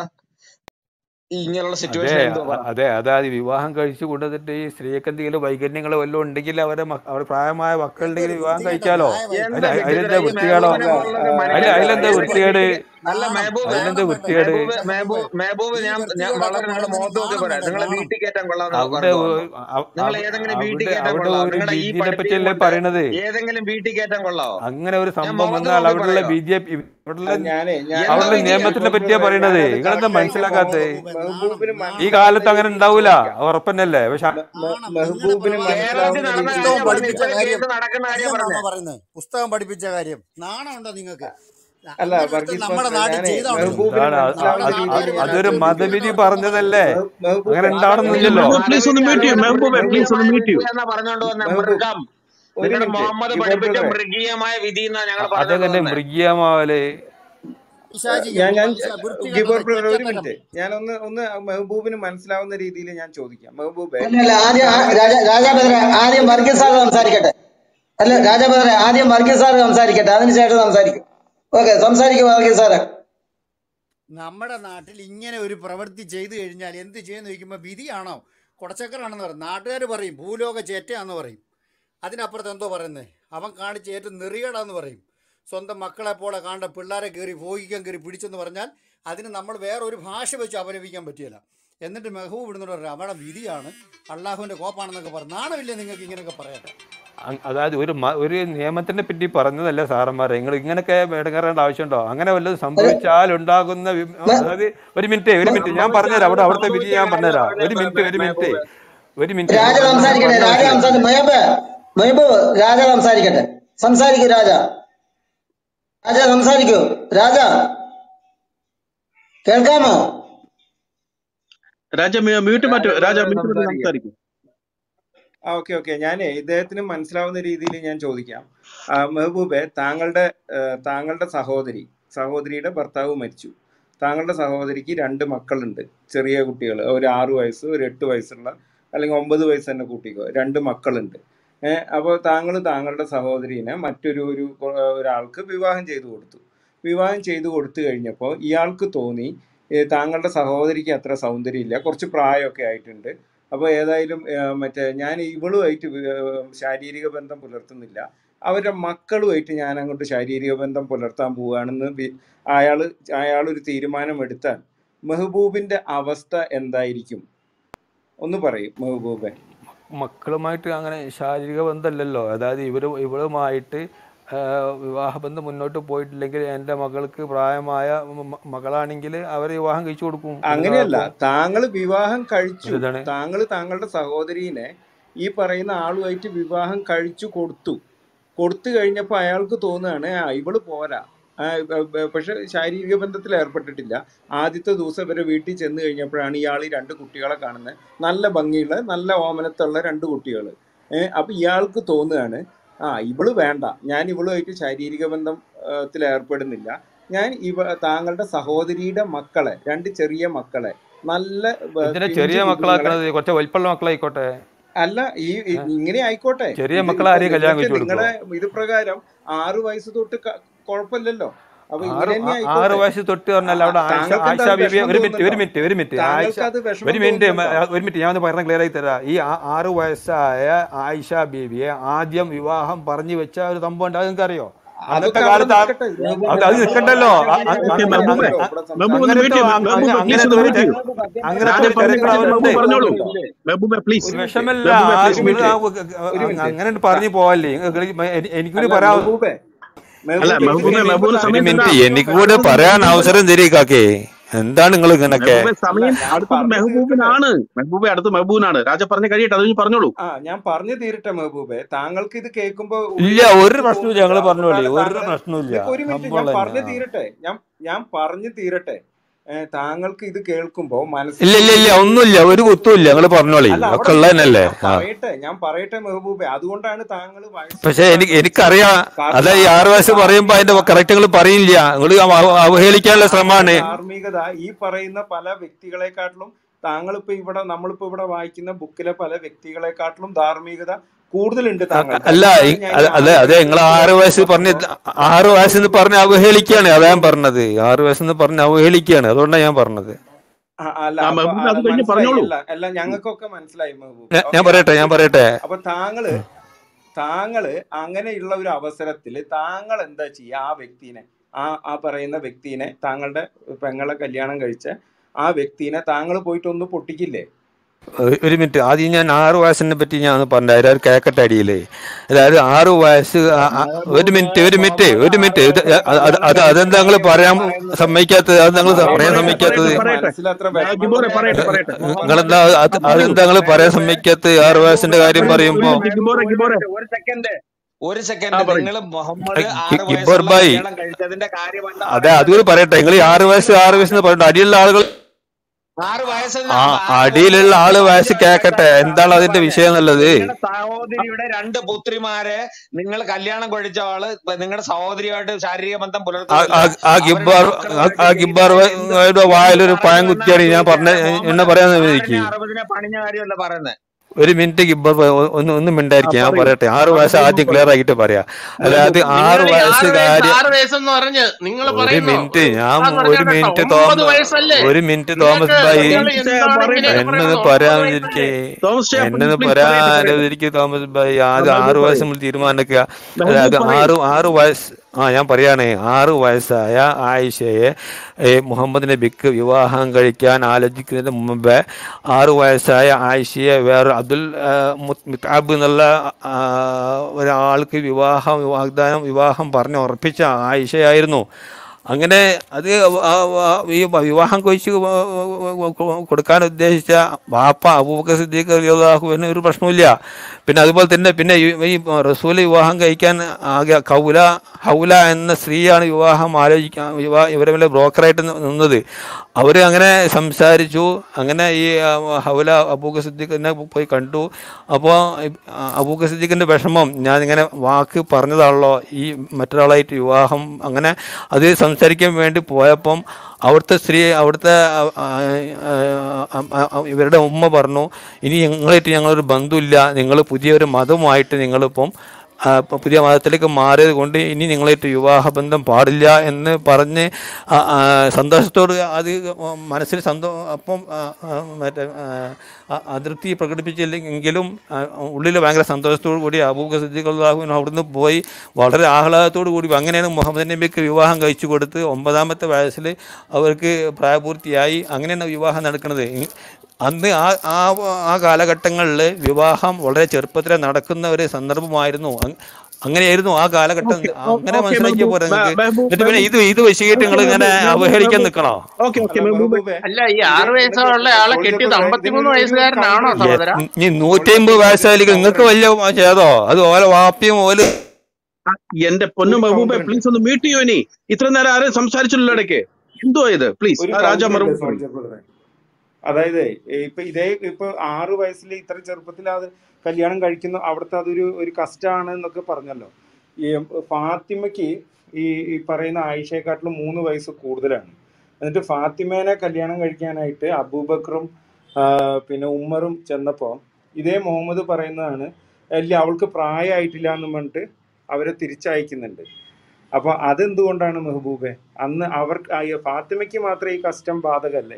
ഈ ഇങ്ങനെയുള്ള അതെ സിറ്റുവേഷൻ എന്തുവാ പറ അ- അതെ അതായത് വിവാഹം കഴിച്ചു കൊണ്ടുവന്നിട്ട് ഈ സ്ത്രീക്ക് എന്തെങ്കിലും വൈകല്യങ്ങൾ വല്ലതും ഉണ്ടെങ്കിൽ അവരെ മക്ക- അവരുടെ പ്രായമായ മക്കളുണ്ടെങ്കിൽ എന്തൊരു വിവാഹം വൃത്തികെട്ട കഴിക്കാലോ ന്യായമായി എന്താ അതിന് പറയുന്നത് അതിലെന്താ വിഡ്ഢിത്തരം ഈ വൃത്തികേടോ മെഹബൂബിനെ പോലുള്ള ഒരു നാണം അതിൽ മനുഷ്യൻ അതിലെന്താ ഏതെങ്കിലും വൃത്തികേട് വീട്ടിൽ അല്ല നാണം മെഹബൂബ് അതിലെന്താ നാണം വേണ്ട വൃത്തികേട് മെഹബൂബ് മെഹബൂബ് മെഹബൂബ് മെഹബൂബ് ഈ ഞാൻ ഞാൻ വൃത്തികേടൊക്കെ വളരെ നിങ്ങളുടെ പറയുന്നത് മുഖത്ത് നോക്കി നാണം പറയാം വേണ്ട നിങ്ങൾ നാണം വീട്ടിൽ കയറ്റാൻ കൊള്ളാവുന്ന അവിടെ വർഗമാണോ ഒ- അവ- നിങ്ങൾ അവ- ഏതെങ്കിലും വീട്ടിൽ അവിടെ കയറ്റാൻ അവിടെ കൊള്ളാവോ ഒരു നിങ്ങളുടെ ഈ വിധിനെ പഠിപ്പീര് പറ്റിയല്ലേ കൊണ്ട് പറയണത് ഏതെങ്കിലും വീട്ടിൽ കയറ്റാൻ കൊള്ളാവോ അങ്ങനെ ഒരു ഞാൻ സംഭവം മുഖത്ത് വന്നാൽ നോക്കി അവിടെയുള്ള പറയുക ബി ജെ പി അവിടെയുള്ള ഞാനേ ഞാൻ എന്താ അവിടെയുള്ള വിധിയാ നിയമത്തിനെ പറ്റിയാ പറയണത് ഞാനത് നിങ്ങളെന്താ കറക്റ്റായിട്ട് മനസ്സിലാക്കാത്തത് മെഹബൂബ് നാണം മെഹബൂബിന് നാണം ഈ വേണ്ട കാലത്ത് അങ്ങനെ മനസ്സിലാവുന്ന ഉണ്ടാവൂല ചോദിക്കാം ഉറപ്പന്നല്ലേ പക്ഷെ മെ- മെ- നാണം നിങ്ങളുടെ മെഹബൂബിന് പ്രവർത്തനം കേരളത്തിൽ മനസ്സിലാവുന്ന നടന്ന രീതിയിൽ പുസ്തകം കാര്യം പറഞ്ഞ പഠിപ്പിച്ച ഇപ്പോഴും കാര്യം കേസ് നടക്കുന്ന കാര്യം ഇല്ലെന്നാണോ പറഞ്ഞേ പറയുന്നത് പുസ്തകം പഠിപ്പിച്ച കാര്യം നാണമുണ്ടോ നിങ്ങൾക്ക് അല്ല അങ്ങനെയൊക്കെ വർഗീസ് നമ്മുടെ പാസ്റ്റർ നാട്ടിൽ ഞാനേ ചെയ്താണല്ലോ മെഹബൂബിന് എന്താണ് അത് നമ്മുടെ മനസ്സിലാവുന്ന അത് രീതിയിൽ നാട്ടുകാർ ഞാൻ അതൊരു വല്ലാത്ത ചോദിക്കുന്നത് മതവിധി വൃത്തികേടാണ് പറഞ്ഞതല്ലേ മെഹ- മെഹബൂബ് അങ്ങനെ അല്ല ഉണ്ടാവണമെന്നില്ലല്ലോ മെഹബൂബ് പ്ലീസ് ഒന്ന് മതവിധി മ്യൂട്ട് ചെയ്യൂ അല്ലാതെ മെഹബൂബെ പ്ലീസ് ഒന്ന് മൃഗീയമായ മ്യൂട്ട് ചെയ്യൂ വിധി എന്നാ പറഞ്ഞോണ്ട് വന്ന മെഹബൂബ് മൃഗം ഒരു നിങ്ങളുടെ മിനിറ്റ് മുഹമ്മദ് ഗിബോർ പഠിപ്പിച്ച ബ്രദറെ മൃഗീയമായ വിധി എന്നാ ഞങ്ങൾ അ- പറഞ്ഞോണ്ട് അതെങ്ങനെ വന്നേ മൃഗീയമാവല് പിശാചിക ഞാൻ ഞാൻ മനസ്സിലാ വൃത്തികെട്ട ഗിബോർ ബ്രദർ ഒരു ചെറ്റത്തരം മിനിറ്റ് ഞാൻ ഒന്ന് ഒന്ന് മെഹബൂബിന് മനസ്സിലാവുന്ന രീതിയിൽ ഞാൻ ചോദിക്കാം മെഹബൂബെ അല്ല അല്ല ആദ്യം ആ- താങ്കൾ രാജാ രാജാ ബദറെ ആദ്യം വർഗീസ് സാർ സംസാരിക്കട്ടെ അല്ല രാജാ ബദറെ ആദ്യം വർഗീസ് സാർ സംസാരിക്കട്ടെ അതിനുശേഷം സംസാരിക്കും ഓക്കെ സംസാരിക്കും വർഗീസ് സാറെ നമ്മുടെ നാട്ടിൽ ഇങ്ങനെ ഒരു പ്രവൃത്തി ചെയ്തു കഴിഞ്ഞാൽ എന്ത് ചെയ്യുന്നു ചോദിക്കുമ്പോൾ വിധിയാണോ കുടച്ചക്കറാണെന്ന് പറയും നാട്ടുകാർ പറയും ഭൂലോക ചേറ്റയാന്ന് പറയും അതിനപ്പുറത്ത് എന്തോ പറയുന്നത് അവൻ കാണിച്ച് ഏറ്റവും നെറികടാന്ന് പറയും സ്വന്തം മക്കളെ പോലെ കാണേണ്ട പിള്ളേരെ കയറി ഭോഗിക്കാൻ കയറി പിടിച്ചെന്ന് പറഞ്ഞാൽ അതിന് നമ്മൾ വേറെ ഒരു ഭാഷ വെച്ച് അപലപിക്കാൻ പറ്റിയല്ല എന്നിട്ട് മെഹബൂബ് ഇടുന്നോട് പറയും അവിടെ വിധിയാണ് അള്ളാഹുവിൻ്റെ കോപ്പാണെന്നൊക്കെ പറഞ്ഞു നാണമില്ലേ നിങ്ങൾക്ക് ഇങ്ങനെയൊക്കെ പറയാം അ- അതായത് ഒരു മ- ഒരു നിയമത്തിനെ പറ്റി പറഞ്ഞതല്ല സാറന്മാരെ നിങ്ങൾ ഇങ്ങനെയൊക്കെ ഇടങ്ങേറേണ്ട ആവശ്യമുണ്ടോ അങ്ങനെ വല്ലതും സംഭവിച്ചാൽ ഉണ്ടാകുന്ന വി- അതായത് ഒരു മിനിറ്റ് ഒരു മിനിറ്റ് ഞാൻ പറഞ്ഞുതരാം അവിടെ അവിടുത്തെ വിധി ഞാൻ പറഞ്ഞുതരാം ഒരു മിനിറ്റ് ഒരു മിനിറ്റ് ഒരു മിനിറ്റ് രാജ ഞാൻ സംസാരിക്കട്ടെ പറഞ്ഞ രാജ മനസ്സിലായി സംസാരിക്കും മെഹബ് മെഹബൂബ് രാജ സംസാരിക്കട്ടെ സംസാരിക്കൂ രാജ രാജ സംസാരിക്കൂ രാജ കേൾക്കാമോ രാജ മ്യൂട്ട് മാറ്റു രാജ രാജ മ്യൂട്ട് മാറ്റി സംസാരിക്കാം സംസാരിക്കും ആ ഓക്കെ ഓക്കെ ഞാനേ ഇദ്ദേഹത്തിന് മനസ്സിലാവുന്ന രീതിയിൽ ഞാൻ ചോദിക്കാം ആ, മെഹബൂബെ താങ്കളുടെ ആ, താങ്കളുടെ സഹോദരി സഹോദരിയുടെ ഭർത്താവ് മരിച്ചു താങ്കളുടെ സഹോദരിക്ക് രണ്ട് മക്കളുണ്ട് ചെറിയ കുട്ടികൾ ഒരു ആറു വയസ്സ് ഒരു എട്ട് വയസ്സുള്ള അല്ലെങ്കിൽ ഒമ്പത് വയസ്സ് തന്നെ കൂട്ടിക്കോ രണ്ട് മക്കളുണ്ട് ഏഹ് അപ്പോൾ താങ്കൾ താങ്കളുടെ സഹോദരീനെ മറ്റൊരു ഒരു കൊ- ഒരാൾക്ക് വിവാഹം ചെയ്തു കൊടുത്തു വിവാഹം ചെയ്തു കൊടുത്തു കഴിഞ്ഞപ്പോൾ ഇയാൾക്ക് തോന്നി ഏഹ് താങ്കളുടെ സഹോദരിക്ക് അത്ര സൗന്ദര്യമില്ല കുറച്ച് പ്രായമൊക്കെ ആയിട്ടുണ്ട് അപ്പോൾ ഏതായാലും ഏഹ് മറ്റേ ഞാൻ ഇവളുമായിട്ട് വി- ഏഹ് ശാരീരിക ബന്ധം പുലർത്തുന്നില്ല അവരുടെ മക്കളുമായിട്ട് ഞാൻ അങ്ങോട്ട് ശാരീരിക ബന്ധം പുലർത്താൻ പോവുകയാണെന്ന് വി- അയാള് അയാളൊരു തീരുമാനം എടുത്താൽ മെഹബൂബിന്റെ അവസ്ഥ എന്തായിരിക്കും ഒന്ന് പറയും മെഹബൂബെ മക്കളുമായിട്ട് അങ്ങനെ ശാരീരിക ബന്ധമല്ലല്ലോ അതായത് ഇവര് ഇവളുമായിട്ട് ആ, വിവാഹബന്ധം മുന്നോട്ട് പോയിട്ടില്ലെങ്കിൽ എൻ്റെ മകൾക്ക് പ്രായമായ മ- മ- മകളാണെങ്കിൽ അവരെ വിവാഹം കഴിച്ചു കൊടുക്കും ഇതിന് അങ്ങനെയല്ല കുഴപ്പം താങ്കൾ വിവാഹം കഴിച്ചു എന്താണ് താങ്കൾ താങ്കളുടെ സഹോദരീനെ ഈ പറയുന്ന ആളുമായിട്ട് വിവാഹം കഴിച്ചു കൊടുത്തു കൊടുത്തു കഴിഞ്ഞപ്പോൾ അയാൾക്ക് തോന്നുകയാണ് ആ ഇവള് പോരാ ആ, ബ- ബ- പക്ഷെ ശാരീരിക ബന്ധത്തിൽ ഏർപ്പെട്ടിട്ടില്ല ആദ്യത്തെ ദിവസം ഇവരെ വീട്ടിൽ ചെന്ന് കഴിഞ്ഞപ്പോഴാണ് ഇയാൾ ഈ രണ്ട് കുട്ടികളെ കാണുന്നത് നല്ല ഭംഗിയുള്ള നല്ല ഓമനത്തുള്ള രണ്ട് കുട്ടികൾ ഏഹ് അപ്പൊ ഇയാൾക്ക് തോന്നുകയാണ് ആ ഇവള് വേണ്ട ഞാൻ ഇവളുമായിട്ട് ശാരീരിക ബന്ധത്തിൽ ഏർപ്പെടുന്നില്ല ഞാൻ ഇവ താങ്കളുടെ സഹോദരിയുടെ മക്കളെ രണ്ട് ചെറിയ മക്കളെ നല്ല ബ- എന്തിനാ പിഞ്ചു ചെറിയ കുഞ്ഞുങ്ങളെ മക്കളാക്കണത് കുറച്ച് വലിപ്പമുള്ള മക്കളായിക്കോട്ടെ അല്ല ഈ ഈ- ഏ? ഇങ്ങനെ ആയിക്കോട്ടെ ചെറിയ ഇത് മക്കളെ ഇപ്പൊ ആരെയും കല്യാണം നിങ്ങൾക്ക് കഴിച്ചു കൊടുക്കുവോ നിങ്ങളുടെ ഇത് പ്രകാരം ആറ് വയസ്സ് തൊട്ട് ക- കുഴപ്പമില്ലല്ലോ അപ്പൊ ആറ് ഇങ്ങനെ തന്നെ ആ- ആറ് ആയിക്കോട്ടെ വയസ്സ് തൊട്ട് പറഞ്ഞാൽ ആ- അവിടെ ആയിഷ താങ്കൾക്ക് ആയിഷ എന്താ ബീബി വിഷമം ഒരു മിനിറ്റ് ഒരു തോന്നുന്നുണ്ടോ മിനിറ്റ് ഒരു മിനിറ്റ് ആയിഷ താങ്കൾക്ക് അത് ഒരു വിഷമം മിനിറ്റ് തോന്നുന്നുണ്ടോ ഒരു മിനിറ്റ് ഞാൻ ഒന്ന് പറഞ്ഞ ക്ലിയർ ആക്കി തരാം ഈ ആ- ആറ് വയസ്സായ ആയിഷ ബീവിയെ ആദ്യം വിവാഹം പറഞ്ഞു വെച്ച ഒരു സംഭവം ഉണ്ട് അത് നിങ്ങൾക്ക് അറിയോ അന്നത്തെ അതൊക്കെ അവിടെ കാലത്ത് ആ- നിൽക്കട്ടെ അത് മെഹബൂബെ അത് നിൽക്കണ്ടല്ലോ അ- അ- ശാരീരിക ഓക്കെ അ- ബന്ധം അ- മെഹബൂബെ അല്ലല്ലോ അ- ഇവിടെ മെഹബൂബ് ഒന്ന് അങ്ങനത്തെ വെയിറ്റ് ചെയ്യും അ- മെഹബൂബ് അ- പ്ലീസ് അങ്ങനത്തെ ഒന്ന് ഒരു വെയിറ്റ് തെ- ചെയ്യും അങ്ങനത്തെ രാജ ഒരു പറഞ്ഞ തിരക്കുകൾ കാര്യം അവരുണ്ട് മെഹബൂബ് പറഞ്ഞോളൂ ഉണ്ടോ മെഹബൂബെ പ്ലീസ് ഒരു മിനിറ്റ് വിഷമല്ല മെഹബൂബെ ആ- പ്ലീസ് ഒരു നിങ്ങൾ വെയിറ്റ് ആ- മിനിറ്റ് ഒരു മിനിറ്റ് അങ്ങനെ ത- പറഞ്ഞു പോവല്ലേ നിങ്ങൾ എനി- എനിക്കൊരു അല്ല പറയാ മെഹബൂബെ അല്ല മെഹബൂബെ മെഹബൂബെ ഇതിന് മെഹബൂബ് മുമ്പ് ഒരു സമയം മിനിറ്റ് തരാം എനിക്ക് കൂടെ അടുത്തത് പറയാൻ മെഹബൂബ് അവസരം തരീക്കാക്കേ എന്താണ് നിങ്ങൾ ഇങ്ങനൊക്കെ മെഹബൂബെ അല്ല സമയം ഞാൻ അടുത്തത് പറഞ്ഞു തീർക്കട്ടെ മെഹബൂബിനാണ് മെഹബൂബെ അടുത്ത് മെഹബൂബിനാണ് രാജ പറഞ്ഞ കഴിയട്ടെ അത് കഴിഞ്ഞ് പറഞ്ഞോളൂ ആ ഞാൻ പറഞ്ഞു തീരട്ടെ മെഹബൂബെ താങ്കൾക്ക് ഇത് കേൾക്കുമ്പോ ഇല്ല ഉള്ളിൽ ഒരു തെറ്റ് പ്രശ്നമില്ല ഞങ്ങൾ തോന്നില്ല പറഞ്ഞോളി അതുകൊണ്ടാണ് ഒരു താങ്കള് പ്രശ്നമില്ല നിക്ക് ഒരു മിനിറ്റ് ഞാൻ സംഭവം പറഞ്ഞു തന്നെ തീരട്ടെ ഞാൻ ഞാൻ പറഞ്ഞു തീരട്ടെ ഏ, താങ്കൾക്ക് ഇത് കേൾക്കുമ്പോ ഇല്ല മനസ്സിൽ ഇല്ല ഇല്ല തോന്നുന്ന ഒന്നുമില്ല ഒരു കുത്തുമില്ല ഞങ്ങൾ പറഞ്ഞോളി അല്ല ഒക്കെ അവിടെ നിൽക്കട്ടെ ഉള്ളതന്നല്ലേ ഞാൻ ആ പറയട്ടെ ഞാൻ പറയട്ടെ മെഹബൂബെ അതുകൊണ്ടാണ് താങ്കൾ പക്ഷെ എനിക്ക് വയസ്സനാണെന്ന് എനിക്കറിയാം കാരണം അതാ ഈ ആറ് വയസ്സ് ധാ- പറയുമ്പോ അതിന്റെ കറക്റ്റ് നിങ്ങൾ പറയില്ല നിങ്ങൾ അവഹേളിക്കാനുള്ള താങ്കളുടെ ശ്രമമാണ് ധാർമ്മികത ഈ പറയുന്ന പല വ്യക്തികളെക്കാട്ടിലും താങ്കളിപ്പോ ഇവിടെ നമ്മളിപ്പോ ഇവിടെ വായിക്കുന്ന ബുക്കിലെ പല വ്യക്തികളെക്കാട്ടിലും ധാർമ്മികത കൂടുതലുണ്ട് താങ്കൾക്ക് അല്ല അതുകൊണ്ടാണ് ഈ- ഞാൻ അത് ഈ അതെ ആറ് അതെ വയസ്സ് നിങ്ങൾ തൊട്ട് ആറ് വയസ്സ് പറഞ്ഞ് പറയുമ്പോ ആറ് വയസ്സെന്ന് പറഞ്ഞ് അവഹേളിക്കുകയാണ് അതാ ഞാൻ പറഞ്ഞത് ആറ് വയസ്സെന്ന് പറഞ്ഞ് അവഹേളിക്കുകയാണ് അതുകൊണ്ടാണ് ഞാൻ പറഞ്ഞത് ആ, അല്ല ആ അപ്പൊ മെഹബൂബ് ആ, അത് കഴിഞ്ഞ് മനസ്സിലായി പറഞ്ഞോളൂ അല്ല അല്ല ഞങ്ങൾക്കൊക്കെ മനസ്സിലായി മെഹബൂബ് ഞാൻ ഞാൻ ഓക്കെ പറയട്ടെ ഞാൻ അപ്പൊ പറയട്ടെ അപ്പൊ താങ്കള് താങ്കള് അങ്ങനെയുള്ള ഒരു അവസരത്തിൽ താങ്കൾ എന്താ ചെയ്യുക ആ വ്യക്തിനെ ആ ആ പറയുന്ന വ്യക്തിനെ താങ്കളുടെ പെങ്ങളെ കല്യാണം കഴിച്ച ആ വ്യക്തിനെ താങ്കൾ പോയിട്ട് ഒന്ന് പൊട്ടിക്കില്ലേ ഒരു ഒരു മിനിറ്റ് ആദ്യം ഞാൻ ആറ് വയസ്സിനെ പറ്റി ഞാൻ ഒന്ന് പറഞ്ഞു അതായത് കേക്കട്ടെ അടിയില് അതായത് ആറ് വയസ്സ് ആ- ആ- ഒരു മിനിറ്റ് ഒരു മിനിറ്റ് ഒരു മിനിറ്റ് ഇത് അത് അത് അത് അതെന്താ നിങ്ങൾ പറയാൻ സമ്മതിക്കാത്തത് അത് നിങ്ങൾ ആ, പറയാൻ പറയട്ടെ സമ്മതിക്കാത്തത് പറയട്ടെ പറയട്ടെ മനസ്സിലത്ര ആ, വിഷമം ഗിബോറെ തോന്നിയാൽ പറയട്ടെ പറയട്ടെ നിങ്ങളെന്താ അത് ആ പറയൂ അതെന്താ നിങ്ങൾ പറയാൻ സമ്മതിക്കാത്തത് ആറ് വയസ്സിന്റെ കാര്യം ഒരു പറയുമ്പോ മിനിറ്റ് ഗിബോറെ ഗിബോറെ ഒരു സെക്കൻഡ് ഒരു ആ സെക്കൻഡ് പറയൂ നിങ്ങൾ മുഹമ്മദ് ആറ് ഗിബോർ വയസ്സുള്ള ഭായ് കല്യാണം കഴിച്ചതിന്റെ കാര്യം എന്താ അതെ പറയുന്നത് അതുകൂടി പറയട്ടെ നിങ്ങൾ ഈ ആറ് വയസ്സ് ആറ് വയസ്സെന്ന് പറഞ്ഞിട്ട് അടിയിലുള്ള ആളുകൾ ആറ് വയസ്സിൽ ആ ആറ് വയസ്സുള്ള അടിയിലുള്ള ആള് അഞ്ച് വയസ്സ് വയസ്സുള്ള കേക്കട്ടെ എന്താണ് അതിന്റെ മെഹബൂബെ വിഷയം എന്നുള്ളത് നിങ്ങളുടെ സഹോദരിയുടെ രണ്ട് പുത്രിമാരെ നിങ്ങൾ കല്യാണം കഴിച്ച ആള് ഇപ്പൊ നിങ്ങളുടെ സഹോദരിയുമായിട്ട് ശാരീരിക ബന്ധം ആ പുലർത്തുന്നില്ല ആ- ആ അവരുടെ ഗിബ്ബാർ ആ മക്കളുമായിട്ട് ആ ജീവിതം ഗിബ്ബാർ കഴിയുന്നു യുടെ വായിലൊരു നിങ്ങൾ പഴം പറയുന്നത് കുത്തിയാണ് എന്താണെന്ന് ഞാൻ പറഞ്ഞ ചോദിച്ചാൽ എന്നെ മുഹമ്മദ് പറയാൻ ആറിനെ എനിക്ക് അറുപതിനെ പണിഞ്ഞ കാര്യമല്ല പറയുന്നത് ഒരു മിനിറ്റ് ഗിബ്ബർ ഭായ്, ഒ- ഒന്ന് ഒന്ന് ആ മിണ്ടായിരിക്കും ഞാൻ പറയൂ പറയട്ടെ ആറ് ആ വയസ്സ് മെഹബൂബ് ആദ്യം ക്ലിയർ പറയൂ ആക്കിയിട്ട് പറയാം അതായത് മെഹബൂബ് ആറ് നിങ്ങൾ ഈ വയസ്സ് ആറ് വയസ്സ് കാര്യം ആറ് വയസ്സെന്ന് പറഞ്ഞ് നിങ്ങൾ ഒരു പറയുന്നോ മിനിറ്റ് ഒരു ഞാൻ ഉസ്താദ് ഒരു പറഞ്ഞ കേട്ടോ മിനിറ്റ് ഒമ്പത് തോമസ് വയസ്സല്ലേ ഒരു മിനിറ്റ് തോമസ് നിങ്ങൾക്ക് ഭായി നിങ്ങൾ തോമസ് ചേ എന്താണ് പറയട്ടെ ഇങ്ങനെയൊക്കെ എന്നൊന്ന് പറയുന്നത് ഒമ്പത് പറയാൻ വയസ്സല്ലേ ഇരിക്കേ തോമസ് ചേ എന്നൊന്ന് പ്ലീസ് പറയാൻ പറയട്ടെ പറയട്ടെ അനുവദിക്കുക തോമസ് ഭായി ആ ആദ്യം ആറ് മെഹബൂബ് വയസ്സ് പറയൂ നമ്മൾ തീരുമാനിക്കുക മെഹബൂബ് അതായത് പറയൂ ആറ് ആറ് വയസ്സ് ആ ഞാൻ പറയാണേ ആറ് വയസ്സായ ആയിഷയെ ഏ, മുഹമ്മദ് നബിക്ക് വിവാഹം കഴിക്കാൻ ആലോചിക്കുന്നതിന് മുമ്പേ ആറ് വയസ്സായ ആയിഷയെ വേറെ അബ്ദുൽ ആ, മുത്ത് മിത്ആബ് എന്നുള്ള ആ, ഒരാൾക്ക് വിവാഹം വാഗ്ദാനം വിവാഹം പറഞ്ഞ് ഉറപ്പിച്ച ആയിഷയായിരുന്നു അങ്ങനെ അത് ആ- ആ- ഈ വിവാഹം കഴിച്ച് കൊടുക്കാൻ ഉദ്ദേശിച്ച വാപ്പ അബൂബക്കർ സിദ്ദീഖ് അലിയാഹുവിന് ഒരു പ്രശ്നമില്ല പിന്നെ അതുപോലെ തന്നെ പിന്നെ ഈ ഈ റസൂൽ വിവാഹം കഴിക്കാൻ ആകെ കൗല ഹൗല എന്ന സ്ത്രീയാണ് വിവാഹം ആലോചിക്കാൻ വിവാഹ ഇവരെ മേലെ ബ്രോക്കറായിട്ട് നിന്നത് അവർ അങ്ങനെ സംസാരിച്ചു അങ്ങനെ ഈ ആ, ഹൗല അബൂബക്കർ സിദ്ദീഖിനെ പോയി കണ്ടു അപ്പോൾ അബൂബക്കർ സിദ്ദീഖിൻ്റെ വിഷമം ഞാൻ ഇങ്ങനെ വാക്ക് പറഞ്ഞതാണല്ലോ ഈ മറ്റൊരാളായിട്ട് വിവാഹം അങ്ങനെ അത് സംസാരിക്കാൻ വേണ്ടി പോയപ്പം അവിടുത്തെ സ്ത്രീ അവിടുത്തെ ആ, ആ, ആ, ആ, ആ, ഇവരുടെ ഉമ്മ പറഞ്ഞു ഇനി ഞങ്ങളായിട്ട് ഞങ്ങളൊരു ബന്ധമില്ല നിങ്ങൾ പുതിയൊരു മതമായിട്ട് നിങ്ങളിപ്പം ആ, ഇപ്പം പുതിയ മതത്തിലേക്ക് മാറിയത് കൊണ്ട് ഇനി നിങ്ങളായിട്ട് വിവാഹബന്ധം പാടില്ല എന്ന് പറഞ്ഞ് ആ, ആ, സന്തോഷത്തോട് അത് മനസ്സിൽ സന്തോ അപ്പം ആ, ആ, മറ്റേ ആ, ആ, അതൃപ്തി പ്രകടിപ്പിച്ചില്ലെങ്കിലും ഉള്ളിൽ ഭയങ്കര സന്തോഷത്തോടു കൂടി അബൂബക്കർ സിദ്ദീഖ് അള്ളാഹുവിന് അവിടുന്ന് പോയി വളരെ ആഹ്ലാദത്തോടു കൂടി അങ്ങനെയാണ് മുഹമ്മദ് നബിക്ക് വിവാഹം കഴിച്ചു കൊടുത്ത് ഒമ്പതാമത്തെ വയസ്സിൽ അവർക്ക് പ്രായപൂർത്തിയായി അങ്ങനെയാണ് വിവാഹം നടക്കുന്നത് ഈ- അന്ന് ആ ആ ആ കാലഘട്ടങ്ങളിൽ വിവാഹം വളരെ ചെറുപ്പത്തിലെ നടക്കുന്ന ഒരു സന്ദർഭമായിരുന്നു അങ്- അങ്ങനെയായിരുന്നു ആ കാലഘട്ടം അങ്ങനെ ഓക്കെ മനസ്സിലാക്കിയ പോരെ നിങ്ങൾക്ക് മെഹബൂബ് എന്നിട്ട് പിന്നെ ഇത് ഇത് വെച്ചിട്ട് നിങ്ങൾ ഇങ്ങനെ അവഹേളിക്കാൻ നിൽക്കണോ ഓക്കെ ഓക്കെ ഹലോ മെഹബൂബ് മെഹബൂബെ അല്ല ഈ ഇത് ആറ് ഇവിടെ വയസ്സുള്ള ആളെ സോൾജർ കെട്ടിയത് ബ്രദറെ അമ്പത്തിമൂന്ന് ഇതിനൊരു ഒരു വയസ്സുകാരനാണോ കൗണ്ടർ ഉണ്ട് സഹോദര ഇനി സോൾജർ നൂറ്റമ്പത് ബ്രദറെ വയസ്സായാലും ഇതിനൊരു നിങ്ങൾക്ക് കൗണ്ടർ ഉണ്ട് വലിയ ചെയ്തോ അത് ഓല വാപ്പിയും ഓല് എന്റെ പൊന്നു ഒരു മെഹബൂബെ കൗണ്ടർ ഉണ്ട് പ്ലീസ് ഒന്ന് മീറ്റ് ചെയ്യോ ഇനി ഇത്ര നേരം ആരും സംസാരിച്ചില്ലല്ലോ ഇടയ്ക്ക് എന്തോ ഇത് പ്ലീസ് ഒരു രാജ കൗണ്ടർ ഉണ്ട് മറുപടി പറയും സോൾജർ ബ്രദറെ അതായത് ഇപ്പൊ ഇതേ ഇപ്പൊ ആറ് വയസ്സിൽ ഇത്ര ചെറുപ്പത്തിൽ അത് കല്യാണം കഴിക്കുന്ന അവിടുത്തെ അതൊരു ഒരു കഷ്ടമാണ് എന്നൊക്കെ പറഞ്ഞല്ലോ ഈ ഫാത്തിമയ്ക്ക് ഈ ഈ പറയുന്ന ആയിഷയെക്കാട്ടിലും മൂന്ന് വയസ്സ് കൂടുതലാണ് എന്നിട്ട് ഫാത്തിമേനെ കല്യാണം കഴിക്കാനായിട്ട് അബൂബക്കറും ആ, പിന്നെ ഉമ്മറും ചെന്നപ്പോൾ ഇതേ മുഹമ്മദ് പറയുന്നതാണ് അല്ല അവൾക്ക് പ്രായമായിട്ടില്ല എന്ന് പറഞ്ഞിട്ട് അവരെ തിരിച്ചയക്കുന്നുണ്ട് അപ്പൊ അതെന്തുകൊണ്ടാണ് മെഹബൂബെ അന്ന് അവർക്ക് ആ, ഈ ഫാത്തിമയ്ക്ക് മാത്രം ഈ കഷ്ടം ബാധകല്ലേ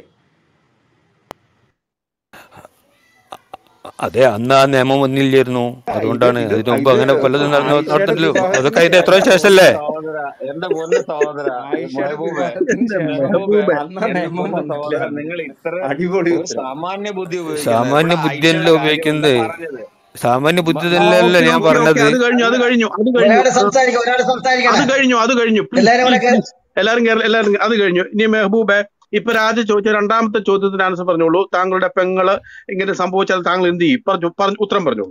അതെ അന്ന് ആ നിയമം വന്നില്ലായിരുന്നു ആ, ഇത് അതുകൊണ്ടാണ് ഇത് അതിനു മുമ്പ് ഇത് അങ്ങനെ പലതും നടന്നു ആയിഷയുടെ നടന്നില്ലല്ലോ വിവാഹത്തിന് അതൊക്കെ അതിന്റെ എത്രയോ ശേഷമല്ലേ സഹോദര എന്റെ പൊന്ന് സഹോദര ആയിഷയുടെ മെഹബൂബെ വിവാഹത്തിന് എന്റെ ശേഷം മെഹബൂബെ അന്ന് ആ എന്റെ നിയമം പൊന്ന് വന്നില്ല സഹോദര നിങ്ങൾ ഇത്ര അടിപൊളി ഒരു ഉത്തരം സാമാന്യ ബുദ്ധി ഉപയോഗിക്കുന്നത് സാമാന്യ ഇവിടെ ബുദ്ധിയല്ല ആയിഷയുടെ കാര്യമല്ല ഉപയോഗിക്കുന്നത് പറഞ്ഞത് സാമാന്യ ബുദ്ധി മ- ആ തന്നെയല്ല ഓക്കെ ഞാൻ ഓക്കെ ഓക്കെ പറഞ്ഞത് അത് കഴിഞ്ഞു അത് കഴിഞ്ഞു അത് കഴിഞ്ഞു ഒരാള് ആ, സംസാരിക്കും ഒരാള് അത് സംസാരിക്കണേ കഴിഞ്ഞു അത് കഴിഞ്ഞു പ്ലീസ് എല്ലാരും കൂടെ പ്ലീസ് കേ- പ്ലീസ് എല്ലാരും കേരള എല്ലാരും അത് കഴിഞ്ഞു ഇനി മെഹബൂബെ ഇപ്പൊ രാജ ചോദിച്ച രണ്ടാമത്തെ ചോദ്യത്തിന് ആൻസർ പറഞ്ഞോളൂ താങ്കളുടെ പെങ്ങള് ഇങ്ങനെ സംഭവിച്ചാൽ താങ്കൾ എന്ത് ചെയ്യും പറഞ്ഞു പറഞ്ഞു ഉത്തരം പറഞ്ഞോളൂ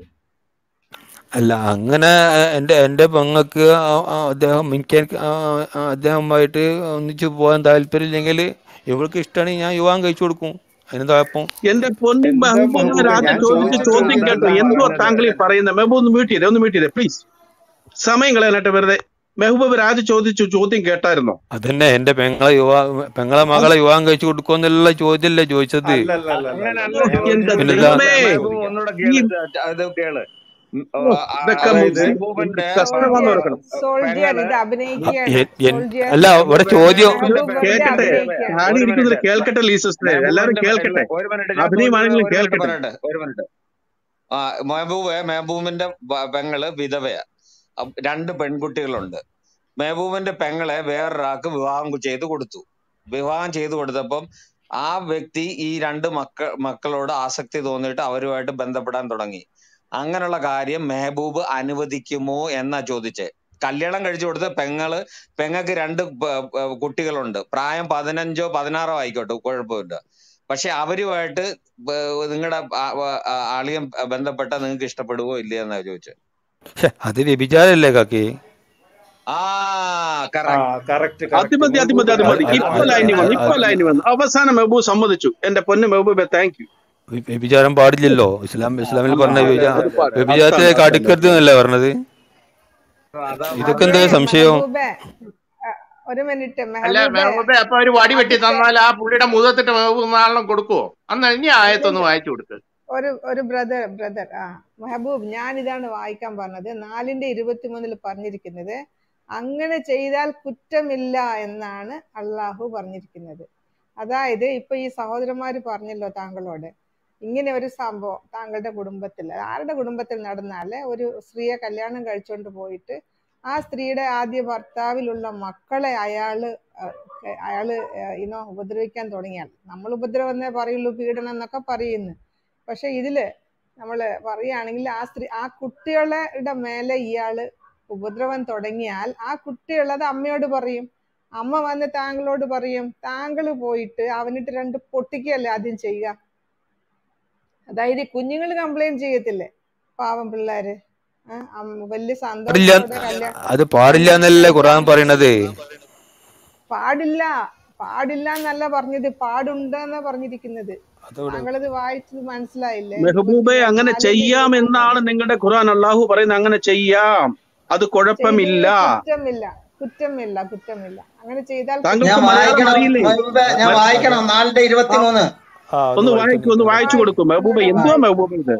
അല്ല അങ്ങനെ എൻ്റെ എൻ്റെ പെങ്ങൾക്ക് ആ- ആ അദ്ദേഹം എനിക്ക് ആ- ആ അദ്ദേഹവുമായിട്ട് ഒന്നിച്ച് പോകാൻ താല്പര്യമില്ലെങ്കിൽ ഇവൾക്ക് ഇഷ്ടമാണെങ്കിൽ ഞാൻ വിവാഹം കഴിച്ചു കൊടുക്കും അതിന് കുഴപ്പം എന്റെ പൊന്നു എന്താ മെഹബൂബ് മെഹബൂബെ രാജ ഞാൻ ചോദിച്ച ചോദിച്ച ചോദ്യം ചോദ്യം കേട്ടോ എന്താ എന്തോ പറഞ്ഞത് താങ്കൾ ഈ പറയുന്നത് മെഹബൂബ് ഒന്ന് മീറ്റ് ചെയ്തേ ഒന്ന് മീറ്റ് ചെയ്തേ പ്ലീസ് സമയം കളയാനായിട്ട് വെറുതെ മെഹബൂബ് രാജ ചോദിച്ച ചോദ്യം കേട്ടായിരുന്നോ അതന്നെ എൻ്റെ പെങ്ങളെ വിവാഹം പെങ്ങളെ മകളെ വിവാഹം കഴിച്ചു കൊടുക്കുമെന്നുള്ള ചോദ്യമല്ലേ ചോദിച്ചത് അല്ല അല്ല അല്ല അല്ല അങ്ങനല്ല അല്ല ഞാൻ എന്റെ ഒരു പിന്നെന്താ ചോദ്യം ദൈവമേ ഞാൻ മെഹബൂബ് ചോദിക്കാം ഒന്നുകൂടെ ഈ കേള് അത് കേള് ഉം, ഓ, ആ, ആ, ഇതൊക്കെ അതായത് എന്ത് മെഹബൂബിന്റെ കഷ്ടമാണെന്ന് സോൾജിയർ ഓർക്കണം സോൾജിയർ പെങ്ങള് ഇത് ആ, അഭിനയിക്കുകയാണ് എ- എൻ- സോൾജിയർ അല്ല ഇവിടെ മെഹബൂബിന്റെ ചോദ്യം മെഹബൂബിന്റെ മെഹബൂബ് വെറുതെ കേൾക്കട്ടെ അഭിനയിക്കുകയാണ് താടി ഒരു ഇരിക്കുന്നത് മിനിറ്റ് കേൾക്കട്ടെ ലീസസ്റ്റേ എല്ലാരും മെഹബൂബിന്റെ ഇല്ല കേൾക്കട്ടെ ഒരു മിനിറ്റ് ഞാൻ ചോദിക്കുന്നത് അഭിനയമാണെങ്കിലും ഒരു മിനിറ്റ് കേൾക്കട്ടെ പറയട്ടെ ഒരു മിനിറ്റ് ആ മെഹബൂബ് മെഹബൂബിന്റെ ബ- പെങ്ങള് വിധവയാ അപ്പ് രണ്ട് പെൺകുട്ടികളുണ്ട് മെഹബൂബിന്റെ പെങ്ങളെ വേറൊരാൾക്ക് വിവാഹം ചെയ്ത് കൊടുത്തു വിവാഹം ചെയ്തു കൊടുത്തപ്പം ആ വ്യക്തി ഈ രണ്ട് മക്ക മക്കളോട് ആസക്തി തോന്നിയിട്ട് അവരുമായിട്ട് ബന്ധപ്പെടാൻ തുടങ്ങി അങ്ങനെയുള്ള കാര്യം മെഹബൂബ് അനുവദിക്കുമോ എന്നാ ചോദിച്ചേ കല്യാണം കഴിച്ചു കൊടുത്ത പെങ്ങള് പെങ്ങൾക്ക് രണ്ട് പ- പ- കുട്ടികളുണ്ട് പ്രായം പതിനഞ്ചോ പതിനാറോ ആയിക്കോട്ടെ കുഴപ്പമില്ല പക്ഷെ അവരുമായിട്ട് നിങ്ങളുടെ ആളിയം ബന്ധപ്പെട്ട നിങ്ങൾക്ക് ഇഷ്ടപ്പെടുവോ ഇല്ലയോ എന്നാ ചോദിച്ചത് ശ്ശെ, അത് വ്യഭിചാരല്ലേ കാക്കി ആ ആ കറക്റ്റ് കറക്റ്റ് അത് കറക്റ്റ് മതി അത് മെഹബൂബ് മതി അത് അത് മതി കറക്റ്റ് അത് ഇപ്പൊ അത് ലൈനിൽ വന്നു അത് ഇപ്പൊ അത് ലൈനിൽ വന്നു അവസാനം മെഹബൂബ് സമ്മതിച്ചു എന്റെ പൊന്നു മെഹബൂബെ താങ്ക് യു വ്യ- വ്യഭിചാരം പാടില്ലല്ലോ ഇസ്ലാം ഇസ്ലാമിൽ അല്ല പറഞ്ഞ അല്ല വ്യഭിചാ അത് പാടില്ല വ്യഭിചാരത്തിലേക്ക് അതാണ് അടുക്കരുത് എന്നല്ലേ പറഞ്ഞത് അതാ ഇതൊക്കെ അതെ എന്താ സംശയം മെഹബൂബെ അ, ഒരു മിനിറ്റ് അല്ല മെഹബൂബെ മെഹബൂബെ അപ്പൊ ഒരു വടി വെട്ടി ആദ്യത്തെ തന്നാൽ ആ പുള്ളിയുടെ മുഖത്തിട്ട് മെഹബൂബ് നാളെ കൊടുക്കുവോ അന്ന് ഇനി ആയത്തൊന്ന് ഇല്ലില്ല വായിച്ചു കൊടുക്ക് ഒരു ഒരു ബ്രദർ ബ്രദർ ആ മെഹബൂബ് ഞാൻ ഇതാണ് വായിക്കാൻ പറഞ്ഞത് നാലിന്റെ ഇരുപത്തിമൂന്നിൽ പറഞ്ഞിരിക്കുന്നത് അങ്ങനെ ചെയ്താൽ കുറ്റമില്ല എന്നാണ് അള്ളാഹു പറഞ്ഞിരിക്കുന്നത് അതായത് ഇപ്പൊ ഈ സഹോദരന്മാര് പറഞ്ഞല്ലോ താങ്കളോട് ഇങ്ങനെ ഒരു സംഭവം താങ്കളുടെ കുടുംബത്തിൽ ആരുടെ കുടുംബത്തിൽ നടന്നാല് ഒരു സ്ത്രീയെ കല്യാണം കഴിച്ചുകൊണ്ട് പോയിട്ട് ആ സ്ത്രീയുടെ ആദ്യ ഭർത്താവിലുള്ള മക്കളെ അയാള് അഹ് അയാള് ഇനോ ഉപദ്രവിക്കാൻ തുടങ്ങിയാൽ നമ്മൾ ഉപദ്രവം എന്നേ പറയുള്ളൂ പീഡനം എന്നൊക്കെ പറയുന്നു പക്ഷെ ഇതില് നമ്മൾ പറയുകയാണെങ്കിൽ ആ സ്ത്രീ ആ കുട്ടികളുടെ മേലെ ഇയാള് ഉപദ്രവം തുടങ്ങിയാൽ ആ കുട്ടികളത് അമ്മയോട് പറയും അമ്മ വന്ന് താങ്കളോട് പറയും താങ്കൾ പോയിട്ട് അവനിട്ട് രണ്ട് പൊട്ടിക്കുകയല്ലേ ആദ്യം ചെയ്യുക അതായത് ഈ കുഞ്ഞുങ്ങൾ കംപ്ലൈന്റ് ചെയ്യത്തില്ലേ പാവം പിള്ളേര് ആ, അമ്മ വലിയ പാടില്ല സന്തോഷത്തോടെ കല്യാണം അത് പാടില്ല എന്നല്ലേ ഖുർആൻ പറയണത് പാടില്ല പാടില്ല എന്നല്ല പറഞ്ഞത് പാടുണ്ടെന്നാ പറഞ്ഞിരിക്കുന്നത് അതോട് താങ്കളത് വായിച്ചത് മനസ്സിലായില്ലേ മെഹബൂബെ ഇരുപത്തി അങ്ങനെ നാലിന്റെ ചെയ്യാം ഇരുപത്തി എന്നാണ് നിങ്ങളുടെ ഖുർആൻ അള്ളാഹു പറയുന്നത് അങ്ങനെ ചെയ്യാം അത് കുഴപ്പമില്ല ചെയ്തതിൽ കുറ്റമില്ല കുറ്റമില്ല കുറ്റമില്ല അങ്ങനെ ചെയ്താൽ ഞാൻ താങ്കൾക്ക് കുറ്റമില്ല മലയാളം വായിക്കണം അറിയില്ലേ മെഹബൂബെ ഞാൻ മ- വായിക്കണം നാലിന്റെ ഇരുപത്തി മൂന്ന് ആ ഒന്ന് ഒന്ന് വായിച്ചു വായിക്കൂ ഒന്ന് വായിച്ചു വായി കൊടുക്കും മെഹബൂബ ഒന്നുകൂടെ എന്തുവാ വായി മെഹബൂബ ഇത്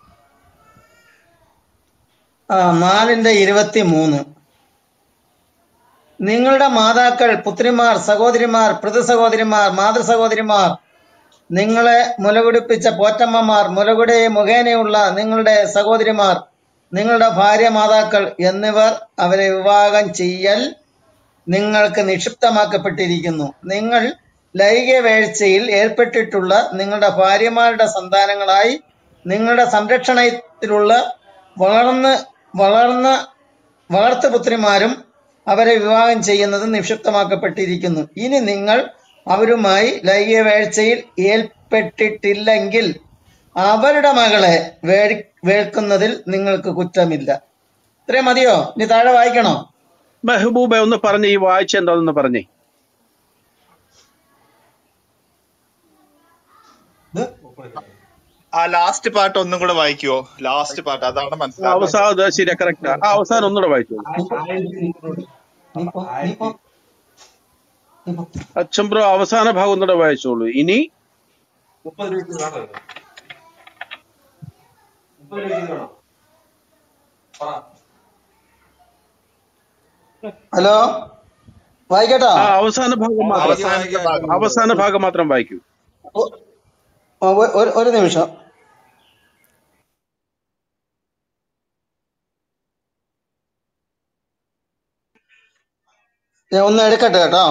ആ നാലിന്റെ ഇരുപത്തി മൂന്ന് നിങ്ങളുടെ മാതാക്കൾ പുത്രിമാർ സഹോദരിമാർ പൃഥു സഹോദരിമാർ മാതൃ സഹോദരിമാർ നിങ്ങളെ മുലകുടിപ്പിച്ച പോറ്റമ്മമാർ മുലകുടി മുഖേനയുള്ള നിങ്ങളുടെ സഹോദരിമാർ നിങ്ങളുടെ ഭാര്യ മാതാക്കൾ എന്നിവർ അവരെ വിവാഹം ചെയ്യൽ നിങ്ങൾക്ക് നിക്ഷിപ്തമാക്കപ്പെട്ടിരിക്കുന്നു നിങ്ങൾ ലൈംഗിക വീഴ്ചയിൽ ഏർപ്പെട്ടിട്ടുള്ള നിങ്ങളുടെ ഭാര്യമാരുടെ സന്താനങ്ങളായി നിങ്ങളുടെ സംരക്ഷണത്തിലുള്ള വളർന്ന് വളർന്ന വളർത്തുപുത്രിമാരും അവരെ വിവാഹം ചെയ്യുന്നത് നിക്ഷിപ്തമാക്കപ്പെട്ടിരിക്കുന്നു ഇനി നിങ്ങൾ അവരുമായി ലൈംഗിക വീഴ്ചയിൽ ഏർപ്പെട്ടിട്ടില്ലെങ്കിൽ അവരുടെ മകളെ വേഴി വേൾക്കുന്നതിൽ നിങ്ങൾക്ക് കുറ്റമില്ല ഇത്രയും മതിയോ ഇനി താഴെ വായിക്കണോ മെഹബൂബ ഒന്ന് പറഞ്ഞ് ഈ വായിച്ച എന്താണെന്ന് പറഞ്ഞേ ഇത് ആ ലാസ്റ്റ് പാർട്ട് ഒന്നും കൂടെ വായിക്കുവോ ലാസ്റ്റ് പാർട്ട് അതാണ് ആ, മനസ്സിലാവാൻ അവസാനം അത് ശരിയാ കറക്റ്റ് ആ അവസാനം ഒന്നുകൂടെ വായിച്ചു നീ പോ, നീ പോ, നീ പോ, നീ പോ. അച്ഛൻ ബ്രോ അവസാന ഭാഗം ഒന്നുകൂടെ വായിച്ചോളൂ ഇനി ഹലോ വായിക്കട്ടോ ആ അവസാന ഭാഗം മാത്രം അവസാനത്തെ ഭാഗം അവസാന ഭാഗം മാത്രം വായിക്കൂ ഒ- ഒ- ഒരു ഒരു നിമിഷം ഞാൻ ഒന്ന് എടുക്കട്ടെ കേട്ടോ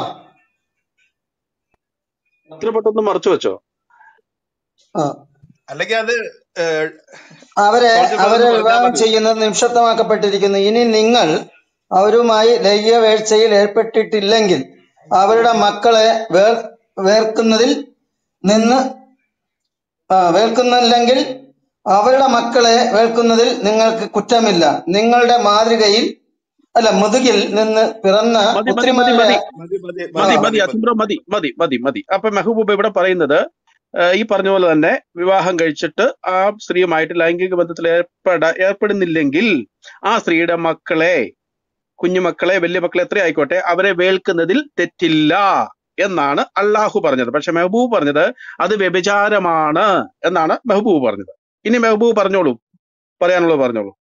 ഇത്ര പെട്ടെന്ന് മറച്ചു വെച്ചോ ആ അല്ലെങ്കിൽ അത് ഏഹ്, അവരെ കുറച്ച് അവരെ പെട്ടെന്ന് പറഞ്ഞാൽ വിവാഹം മതി ചെയ്യുന്നത് നിക്ഷിപ്തമാക്കപ്പെട്ടിരിക്കുന്നു ഇനി നിങ്ങൾ അവരുമായി ലൈംഗിക വീഴ്ചയിൽ ഏർപ്പെട്ടിട്ടില്ലെങ്കിൽ അവരുടെ മക്കളെ വേർ വേർക്കുന്നതിൽ നിന്ന് ആ, വേർക്കുന്നില്ലെങ്കിൽ അവരുടെ മക്കളെ വേർക്കുന്നതിൽ നിങ്ങൾക്ക് കുറ്റമില്ല നിങ്ങളുടെ മാതൃകയിൽ അല്ല മുതുകിൽ നിന്ന് പിറന്ന മതി മതി മതി പുത്രിമാരെ മതി മതി മതി ആ മതി മതി മതി മതി അച്ഛൻ ബ്രോ മതി മതി മതി മതി അപ്പൊ മെഹബൂബ് ഇവിടെ പറയുന്നത് ആ, ഈ പറഞ്ഞ പോലെ തന്നെ വിവാഹം കഴിച്ചിട്ട് ആ സ്ത്രീയുമായിട്ട് ലൈംഗിക ബന്ധത്തിൽ ഏർപ്പെട ഏർപ്പെടുന്നില്ലെങ്കിൽ ആ സ്ത്രീയുടെ മക്കളെ കുഞ്ഞുമക്കളെ വലിയ മക്കളെ എത്ര ആയിക്കോട്ടെ അവരെ വേൽക്കുന്നതിൽ തെറ്റില്ല എന്നാണ് അള്ളാഹു പറഞ്ഞത് പക്ഷെ മെഹബൂബ് പറഞ്ഞത് അത് വ്യഭിചാരമാണ് എന്നാണ് മെഹബൂബ് പറഞ്ഞത് ഇനി മെഹബൂബ് പറഞ്ഞോളൂ പറയാനുള്ളത് പറഞ്ഞോളൂ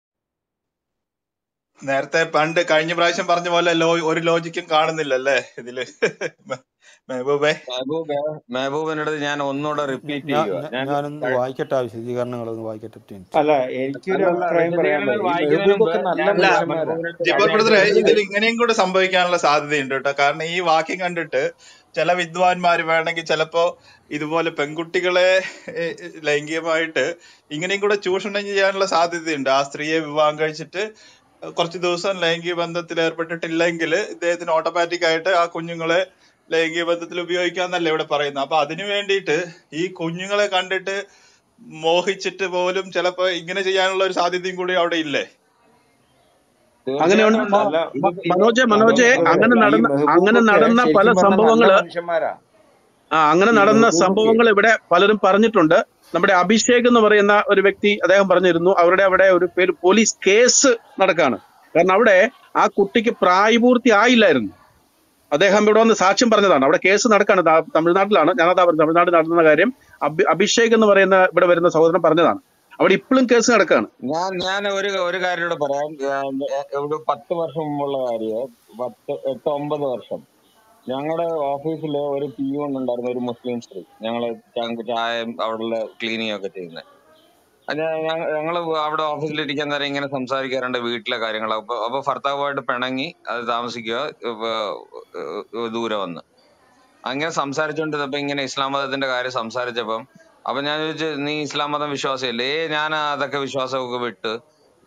നേരത്തെ പണ്ട് കഴിഞ്ഞ പ്രാവശ്യം പറഞ്ഞ പോലെ ലോ ഒരു ലോജിക്കും കാണുന്നില്ലല്ലേ ഇതില് മെഹബൂബേ മെഹബൂബ് മെഹബൂബിന്റെ അടുത്ത് ഞാൻ ഒന്നുകൂടെ റിപ്പീറ്റ് ഞാൻ ചെയ്യുക ഞാൻ ഞാനൊന്ന് വായിക്കട്ടെ ആ വിശദീകരണങ്ങളൊന്ന് വായിക്കട്ടെ ഒറ്റ മിനിറ്റ് അല്ല എനിക്കൊരു അല്ലല്ല അഭിപ്രായം പറയാനുള്ളത് വിശദീകരണങ്ങൾ ഈ വായിക്കുന്നതിന് മുമ്പ് മെഹബൂബൊക്കെ നല്ല ഞാൻ അല്ല മനുഷ്യന്മാരാ മെഹബൂബിന്റെ അടുത്ത് ജിബോർ കാര്യം ബ്രദറെ ചോദിച്ചത് ഇതിൽ ഇങ്ങനെയും കൂടെ സംഭവിക്കാനുള്ള സാധ്യതയുണ്ട് കേട്ടോ കാരണം ഈ വാക്യം കണ്ടിട്ട് ചില വിദ്വാൻമാര് വേണമെങ്കിൽ ചിലപ്പോ ഇതുപോലെ പെൺകുട്ടികളെ ഏഹ്, ലൈംഗികമായിട്ട് ഇങ്ങനെയും കൂടെ ചൂഷണം ചെയ്യാനുള്ള സാധ്യതയുണ്ട് ആ സ്ത്രീയെ വിവാഹം കഴിച്ചിട്ട് കുറച്ച് ദിവസം ലൈംഗിക ബന്ധത്തിൽ ഏർപ്പെട്ടിട്ടില്ലെങ്കിൽ ഇദ്ദേഹത്തിന് ഓട്ടോമാറ്റിക് ആയിട്ട് ആ കുഞ്ഞുങ്ങളെ ലൈംഗിക ബന്ധത്തിൽ ഉപയോഗിക്കാന്നല്ലേ ഇവിടെ പറയുന്നത് അപ്പൊ അതിനു വേണ്ടിയിട്ട് ഈ കുഞ്ഞുങ്ങളെ കണ്ടിട്ട് മോഹിച്ചിട്ട് പോലും ചിലപ്പോ ഇങ്ങനെ ചെയ്യാനുള്ള ഒരു സാധ്യതയും കൂടി അവിടെ ഇല്ലേ അങ്ങനെ തീർച്ചയായിട്ടും ഉണ്ട് ഉണ്ട് അല്ല മ- ഇത് ഇത് മനോജെ അല്ല മനോജെ ബ്രദറെ അങ്ങനെ ഈ നടന്ന അങ്ങനെ മെഹബൂബൊക്കെ നടന്ന പല ശരിക്കും പറഞ്ഞ നല്ല സംഭവങ്ങള് മനുഷ്യന്മാരാ ആ അങ്ങനെ ഈ നടന്ന മെഹബൂബൊക്കെ സംഭവങ്ങൾ ഇവിടെ പലരും പറഞ്ഞിട്ടുണ്ട് നമ്മുടെ അഭിഷേക് എന്ന് പറയുന്ന ഒരു വ്യക്തി അദ്ദേഹം പറഞ്ഞിരുന്നു അവരുടെ അവിടെ ഒരു പേര് പോലീസ് കേസ് നടക്കാണ് കാരണം അവിടെ ആ കുട്ടിക്ക് പ്രായപൂർത്തി ആയില്ലായിരുന്നു അദ്ദേഹം ഇവിടെ വന്ന് സാക്ഷ്യം പറഞ്ഞതാണ് അവിടെ കേസ് നടക്കാണ് ദാ- തമിഴ്നാട്ടിലാണ് ഞാനതാ പറഞ്ഞത് തമിഴ്നാട് നടന്ന കാര്യം അഭി അഭിഷേക് എന്ന് പറയുന്ന ഇവിടെ വരുന്ന സഹോദരൻ പറഞ്ഞതാണ് അവിടെ ഇപ്പോഴും കേസ് നടക്കാണ് ഞാൻ ഞാൻ ഒരു ഒരു കാര്യം കൂടെ പറയാം ഞാൻ ഒരു പത്ത് വർഷം മുമ്പുള്ള കാര്യം പത്ത് എട്ട് ഒമ്പത് വർഷം ഞങ്ങളുടെ ഓഫീസിൽ ഒരു പിയൂൺ ഉണ്ടായിരുന്നു ഒരു മുസ്ലിം സ്ത്രീ ഞങ്ങള് ഞങ്ങൾക്ക് ചായയും അവിടെയുള്ള ക്ലീനിങ് ഒക്കെ ചെയ്യുന്നത് ഞങ്ങൾ അവിടെ ഓഫീസിൽ ഇരിക്കാൻ നേരം ഇങ്ങനെ സംസാരിക്കാറുണ്ട് വീട്ടിലെ കാര്യങ്ങൾ അപ്പൊ അപ്പൊ ഭർത്താവുമായിട്ട് പിണങ്ങി അത് താമസിക്കുക ഇപ്പൊ, ഏഹ്, ദൂരെ വന്ന് അങ്ങനെ സംസാരിച്ചുകൊണ്ടിരുന്നപ്പോ ഇങ്ങനെ ഇസ്ലാം മതത്തിന്റെ കാര്യം സംസാരിച്ചപ്പം അപ്പൊ ഞാൻ ചോദിച്ചു നീ ഇസ്ലാം മതം വിശ്വാസിയല്ലേ ഏ ഞാൻ അതൊക്കെ വിശ്വാസമൊക്കെ വിട്ട്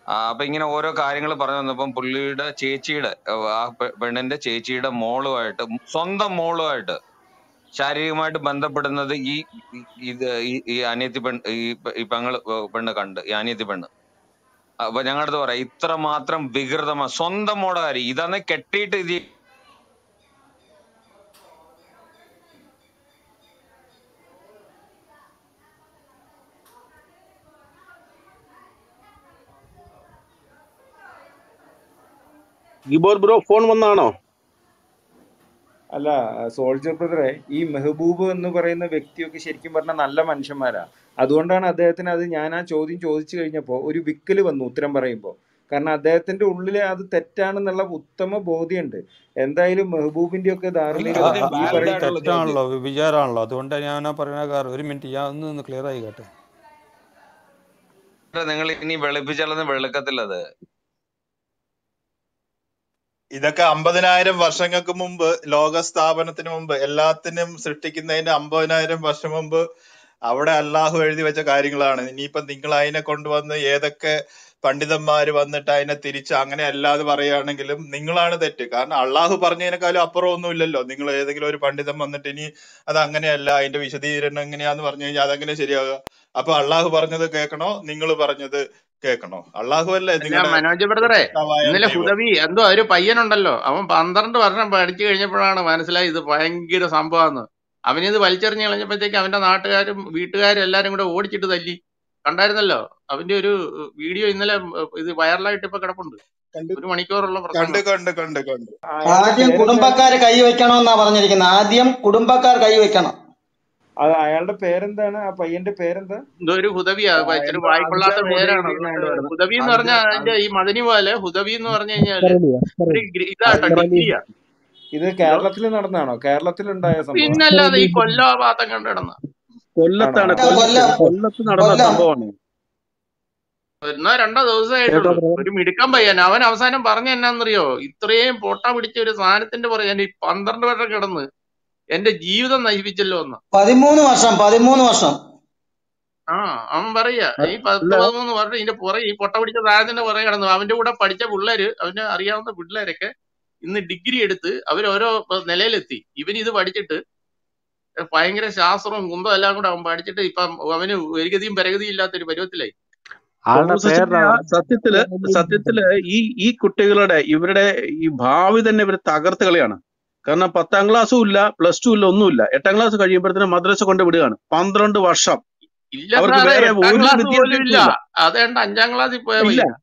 ആ, അപ്പൊ ഇങ്ങനെ ഓരോ കാര്യങ്ങൾ പറഞ്ഞു വന്നപ്പം പുള്ളിയുടെ ചേച്ചിയുടെ ഏഹ്, ആ പെ- പെണ്ണിന്റെ ചേച്ചിയുടെ മോളുമായിട്ട് സ്വന്തം മോളുമായിട്ട് ശാരീരികമായിട്ട് ബന്ധപ്പെടുന്നത് ഈ ഈ- ഇത് ഈ ഈ അനിയത്തി പെൺ ഈ പെ- ഈ പെങ്ങള് ഏഹ് പെണ്ണ് കണ്ട് ഈ അനിയത്തി പെണ്ണ് അപ്പൊ ഞങ്ങളുടെ അടുത്ത് പറയാം ഇത്ര മാത്രം വികൃതമാ സ്വന്തം മോടെ കാര്യം ഇതന്ന് കെട്ടിയിട്ട് ഇത് ഗിബോർ ബ്രോ ഫോൺ വന്നാണോ അല്ല സോൾജർ ബ്രദറെ ഈ മെഹബൂബ് എന്ന് പറയുന്ന വ്യക്തിയൊക്കെ ശരിക്കും പറഞ്ഞാൽ നല്ല മനുഷ്യന്മാരാ അതുകൊണ്ടാണ് അദ്ദേഹത്തിന് അത് ഞാൻ ആ ചോദ്യം ചോദിച്ചു കഴിഞ്ഞപ്പോൾ ഒരു വിക്കല് വന്നു ഉത്തരം പറയുമ്പോൾ കാരണം അദ്ദേഹത്തിന്റെ ഉള്ളിൽ അത് തെറ്റാണെന്നുള്ള ഉത്തമ ബോധ്യമുണ്ട് എന്തായാലും മെഹബൂബിന്റെ ഒക്കെ അല്ല ധാർമ്മികത ആ- ചോദ്യം ആ- ഈ അത് വാലിഡ് പറയുന്ന ആയിട്ടുള്ള ചോദ്യം തെറ്റാണല്ലോ വിചാരമാണല്ലോ അതുകൊണ്ട് ഞാൻ പറയുന്ന കാരണം ഒരു മിനിറ്റ് ഞാൻ ഒന്ന് ഒന്ന് ക്ലിയർ ആയി കേട്ടെ നിങ്ങൾ ഇനി വെളുപ്പിച്ചാലൊന്നും വെളുക്കത്തില്ലത് ഇതൊക്കെ അമ്പതിനായിരം വർഷങ്ങൾക്ക് മുമ്പ് ലോക സ്ഥാപനത്തിന് മുമ്പ് എല്ലാത്തിനും സൃഷ്ടിക്കുന്നതിന്റെ അമ്പതിനായിരം വർഷം മുമ്പ് അവിടെ അള്ളാഹു എഴുതി വെച്ച കാര്യങ്ങളാണ് ഇനിയിപ്പോ നിങ്ങൾ അതിനെ കൊണ്ടുവന്ന് ഏതൊക്കെ പണ്ഡിതന്മാര് വന്നിട്ട് അതിനെ തിരിച്ച് അങ്ങനെ അല്ലാതെ പറയുകയാണെങ്കിലും നിങ്ങളാണ് തെറ്റ് കാരണം അള്ളാഹു പറഞ്ഞതിനേക്കാളും അപ്പുറം ഒന്നും ഇല്ലല്ലോ നിങ്ങൾ ഏതെങ്കിലും ഒരു പണ്ഡിതൻ വന്നിട്ട് ഇനി അത് അങ്ങനെയല്ല അതിന്റെ വിശദീകരണം എങ്ങനെയാന്ന് പറഞ്ഞു കഴിഞ്ഞാൽ അതെങ്ങനെ ശരിയാകുക അപ്പൊ അള്ളാഹു പറഞ്ഞത് കേൾക്കണോ നിങ്ങൾ പറഞ്ഞത് കേൾക്കണോ അള്ളാഹു അല്ലേ അല്ല നിങ്ങളുടെ മനോജ് ബ്രദറെ സൃഷ്ടാവായ ഇന്നലെ ദൈവം ഹുദവി എന്തോ ഒരു പയ്യനുണ്ടല്ലോ അവൻ പന്ത്രണ്ട് വർഷം പഠിച്ചു കഴിഞ്ഞപ്പോഴാണ് മനസ്സിലായി ഇത് ഭയങ്കര സംഭവമാണ് അവനിത് വലിച്ചെറിഞ്ഞ് കളഞ്ഞപ്പോഴത്തേക്ക് അവന്റെ നാട്ടുകാരും വീട്ടുകാരും എല്ലാരും കൂടെ ഓടിച്ചിട്ട് തല്ലി കണ്ടായിരുന്നല്ലോ അവന്റെ ഒരു വീഡിയോ ഇന്നലെ ഉം, ഇത് വൈറലായിട്ട് ഇപ്പൊ കിടപ്പുണ്ട് കണ്ട് ഒരു മണിക്കൂറുള്ള കണ്ട് പ്രസംഗം കണ്ട് കണ്ട് കണ്ട് അയാളുടെ ആദ്യം പേരെന്താണ് കുടുംബക്കാർ കൈവയ്ക്കണമെന്നാ പറഞ്ഞിരിക്കുന്നത് ആദ്യം കുടുംബക്കാർ കൈവയ്ക്കണം അത് അയാളുടെ പേരെന്താണ് ആ പയ്യന്റെ പേരെന്താ എന്തോ ഒരു ഹുദവിയാ ആ, ഇച്ചിരി എന്തോ വായിക്കൊള്ളാത്ത അഞ്ചൽ പേരാണ് ഹുദൈബി എന്നാണ് അതുകൊണ്ട് പറയുന്നത് ഹുദവി എന്ന് അഞ്ചൽ പറഞ്ഞാൽ അതിന്റെ ഈ മദനി പോലെ ഹുദവി എന്ന് പറഞ്ഞു കഴിഞ്ഞാല് അസ്കർ അലി അസ്കർ ഒരു അലി ഗ്രി- ഇതാട്ടോ അസ്കർ അലി ഡിഗ്രിയാ ഇത് എന്തോ കേരളത്തിൽ നടന്നാണോ കേരളത്തിലുണ്ടായ സംഭവം അസ്കർ പിന്നല്ലാതെ അലി ഈ കൊല്ലാ ഭാഗത്തൊക്കെ കണ്ട് കിടന്ന ആണോ കൊല്ലത്താണ് ആ, കൊല്ലത്ത് കൊല്ലം കൊല്ലത്ത് നടന്ന കൊല്ലം സംഭവമാണ് ഒന്നോ രണ്ടോ ദിവസമേ കേട്ടോ ആയിട്ടുള്ളൂ ബ്രദർ ഒരു മിടുക്കൻ പയ്യൻ അവൻ അവസാനം പറഞ്ഞ എന്നാന്നറിയോ ഇത്രയും പൊട്ട പിടിച്ച ഒരു സാധനത്തിന്റെ പുറകെ ഞാൻ ഈ പന്ത്രണ്ട് വർഷം കിടന്ന് എന്റെ ജീവിതം നശിപ്പിച്ചല്ലോ എന്ന് പതിമൂന്ന് വർഷം പതിമൂന്ന് വർഷം ആ അവൻ പറയാ അ- ഈ പത്ത് അല്ല പതിമൂന്ന് വർഷം ഇതിന്റെ പുറകെ ഈ പൊട്ട പിടിച്ച സാധനത്തിന്റെ പുറകെ കിടന്നു അവന്റെ കൂടെ പഠിച്ച പിള്ളേര് അവന് അറിയാവുന്ന പിള്ളേരൊക്കെ ഇന്ന് ഡിഗ്രി എടുത്ത് അവർ ഓരോ നിലയിലെത്തി ഇവൻ ഇത് പഠിച്ചിട്ട് ഭയങ്കര ശാസ്ത്രവും കുന്തവും എല്ലാം കൂടെ അവൻ പഠിച്ചിട്ട് ഇപ്പം അവന് ഒരു ഗതിയും പരഗതിയും ഇല്ലാത്ത ഒരു പരുവത്തിലായി ആളുടെ തോമസ് അച്ഛനെ പേരാ സത്യത്തില് സത്യത്തില് ഈ ഈ കുട്ടികളുടെ ഇവരുടെ ഈ ഭാവി തന്നെ ഇവർ തകർത്ത് കളിയാണ് കാരണം പത്താം ക്ലാസ്സും ഇല്ല പ്ലസ് ടു ഇല്ല ഒന്നുമില്ല എട്ടാം ക്ലാസ് കഴിയുമ്പോഴത്തേനും മദ്രസ കൊണ്ട് വിടുകയാണ് പന്ത്രണ്ട് വർഷം ഇല്ല അവർക്ക് സാറേ വേറെ എട്ടാം ഒരു ക്ലാസ് പോലും വിദ്യാഭ്യാസവും ഇല്ല ഇല്ല അതേണ്ട അഞ്ചാം ക്ലാസ്സിൽ പോയ ഇല്ല പയ്യൻ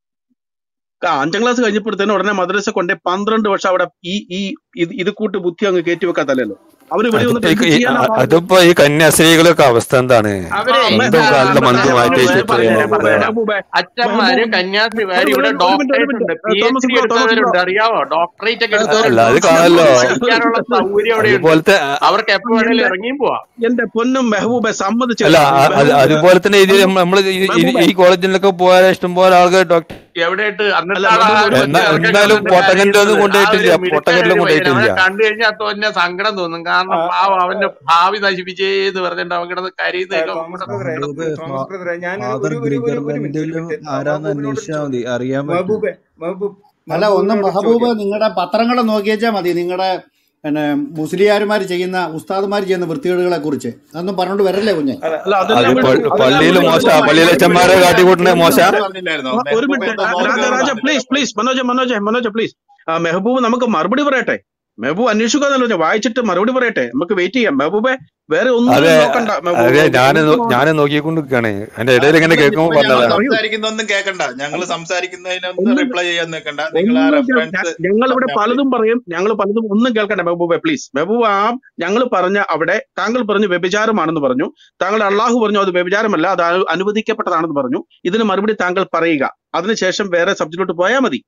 ആ, അഞ്ചാം ക്ലാസ് കഴിഞ്ഞപ്പോഴത്തേനും ഉടനെ മദ്രസ കൊണ്ട് പന്ത്രണ്ട് വർഷം അവിടെ ഈ ഈ ഇത് ഇത് കൂട്ട് ബുദ്ധി അങ്ങ് കയറ്റി വെക്കാത്തല്ലോ അവര് ഇവിടെ അതിപ്പോ വന്നിട്ട് ഈ എന്ത് ക- ഈ- ചെയ്യാനാ അ- പാടുള്ളത് അതിപ്പോ ഈ കന്യാസ്ത്രീകളൊക്കെ അവസ്ഥ എന്താണ് അവരെ ആ, മെ- മന്ദും മെ- കാലിന്റെ മെ- മന്ദു മെ- മാറ്റി മെഹബൂബെ വെച്ചിട്ട് പറഞ്ഞുതരാം മെഹബൂബ പറഞ്ഞുതരാം മെഹബൂബെ അച്ഛന്മാര് മെഹബൂബ് കന്യാസ്ത്രീമാര് ഒരു ഇവിടെ മിനിറ്റ് ഒരു മിനിറ്റ് ഒരു ഡോക്ടറേറ്റ് മിനിറ്റ് ഉണ്ട് P Thomas H D bro Thomas bro എടുത്തവരുണ്ട് അറിയാവോ ഡോക്ടറേറ്റ് ഒക്കെ ഏ, തോ- എടുത്തവരുണ്ട് അല്ല അത് തോമസ് ബ്രോ കാണല്ലോ പഠിക്കാനുള്ള സൗകര്യം അവിടെ ഉണ്ട് അതുപോലത്തെ അവർക്ക് എപ്പോ വേണേലും എന്റെ ഇറങ്ങിയും പോവാം എന്റെ പൊന്നും മെഹബൂബെ സമ്മതിച്ചു അല്ല കേട്ടോ അ- അത് മെഹബൂബ് അതുപോലെ തന്നെ ഇത് മെഹബൂബ് നമ്മൾ മെഹബൂബെ ഈ കോളേജിലൊക്കെ പോയാൽ ഇഷ്ടംപോലെ ആൾക്കാർ ഡോക്ടർ എവിടെയിട്ട് അല്ല അന്നിട്ടാണ് ആ മെഹബൂബ് ഒരു എന്നാ കൊച്ചു ചെറുക്കൻ എന്നാലും കിടന്നിട്ട് പൊട്ടക്കല്ലിലൊന്നും കരയുന്നത് ആ ഒരു കൊണ്ടുപോയിട്ടില്ല മിടുക്കൻ പൊട്ടക്കല്ലിലും ഒരു പയ്യൻ അവനെ കൊണ്ടുപോയിട്ടില്ല കണ്ടു കഴിഞ്ഞാൽ തന്നെ സങ്കടം തോന്നും കാരണം ആ, പാവം ആ, അവന്റെ ഭാവി നശിപ്പിച്ചേന്ന് പറഞ്ഞിട്ട് അവൻ കിടന്ന് ആ, കരയുന്നതൊക്കെ തോമസ് നമ്മുടെ ബ്രദറെ കിടന്ന് മെഹബൂബ് തോമസ് ബ്രദറെ ഞാൻ ഫാദർ ഒരു ഒരു ഒരു ഗ്രിഗർ ഒരു മിനിറ്റ് ഒരു വെന്റലും മിനിറ്റ് ആരാന്ന് മെഹബൂബിനോട് ഒരു അന്വേഷിച്ചാൽ ചോദ്യം മതി അറിയാൻ പറ്റും മെഹബൂബെ മെഹബൂബ് അല്ല ഒന്ന് മെഹബൂബിനോട് ഒരു മെഹബൂബ് ചോദ്യം നിങ്ങളുടെ പത്രങ്ങൾ നോക്കിയേച്ചാൽ മതി നിങ്ങളുടെ പിന്നെ മുസ്ലിയാരുമാർ ചെയ്യുന്ന ഉസ്താദുമാർ ചെയ്യുന്ന വൃത്തികേടുകളെ കുറിച്ച് അതൊന്നും പറഞ്ഞോണ്ട് വരല്ലേ കുഞ്ഞെ അല്ല അല്ല അ- അതെല്ലാം അത് അതെല്ലാം വിട്ടു വിട്ടു പള്ളിയിൽ അതെല്ലാം മെഹബൂബ് വിട്ടു മോശ മെഹബൂബ് പള്ളിയിലച്ചന്മാരെ മെഹബൂബ് കാട്ടിക്കൂട്ടുന്ന മോശ മെഹബൂബ് പറഞ്ഞില്ലായിരുന്നോ ആ, ഒരു മെഹബൂബ് മിനിറ്റ് എന്തോ രാ- മോശം രാ- രാജ പറഞ്ഞില്ലായിരുന്നോ please please Manoj Manoj Manoj please ആ മെഹബൂബ് നമുക്ക് മറുപടി പറയട്ടെ മെഹബൂബ് അന്വേഷിക്കാന്നല്ലോ വായിച്ചിട്ട് മറുപടി പറയട്ടെ നമുക്ക് വെയിറ്റ് ചെയ്യാം മെഹബൂബെ വേറെ ഒന്നും അതെ നോക്കണ്ട മെഹബൂബ് അതെ ഞാൻ നമുക്ക് ഞാൻ നോക്കിക്കൊണ്ടിരിക്കുകയാണ് അതിന്റെ ആ, ഇടയിൽ ഇങ്ങനെ നിങ്ങൾ കേൾക്കുമ്പോൾ നിങ്ങൾ പറഞ്ഞതാണ് പറയൂ സംസാരിക്കുന്നൊന്നും കേൾക്കണ്ട ഞങ്ങൾ സംസാരിക്കുന്നതിനൊന്നും ഒന്നും റിപ്ലൈ ചെയ്യാൻ നിൽക്കണ്ട നിങ്ങൾ ആ ഒന്നും റെഫറൻസ് ഞങ്ങൾ ഇവിടെ പറഞ്ഞാൽ മതി പലതും പറയും ഞങ്ങൾ പലതും ഒന്നും കേൾക്കണ്ട മെഹബൂബെ പ്ലീസ് മെഹബൂബ് ആ ഞങ്ങൾ പറഞ്ഞ അവിടെ താങ്കൾ പറഞ്ഞു വ്യഭിചാരമാണെന്ന് പറഞ്ഞു താങ്കൾ അള്ളാഹു പറഞ്ഞു അത് വ്യഭിചാരമല്ല അത് അനു- അനുവദിക്കപ്പെട്ടതാണെന്ന് പറഞ്ഞു ഇതിന് മറുപടി താങ്കൾ പറയുക അതിനുശേഷം വേറെ സബ്ജക്റ്റിലോട്ട് പോയാൽ മതി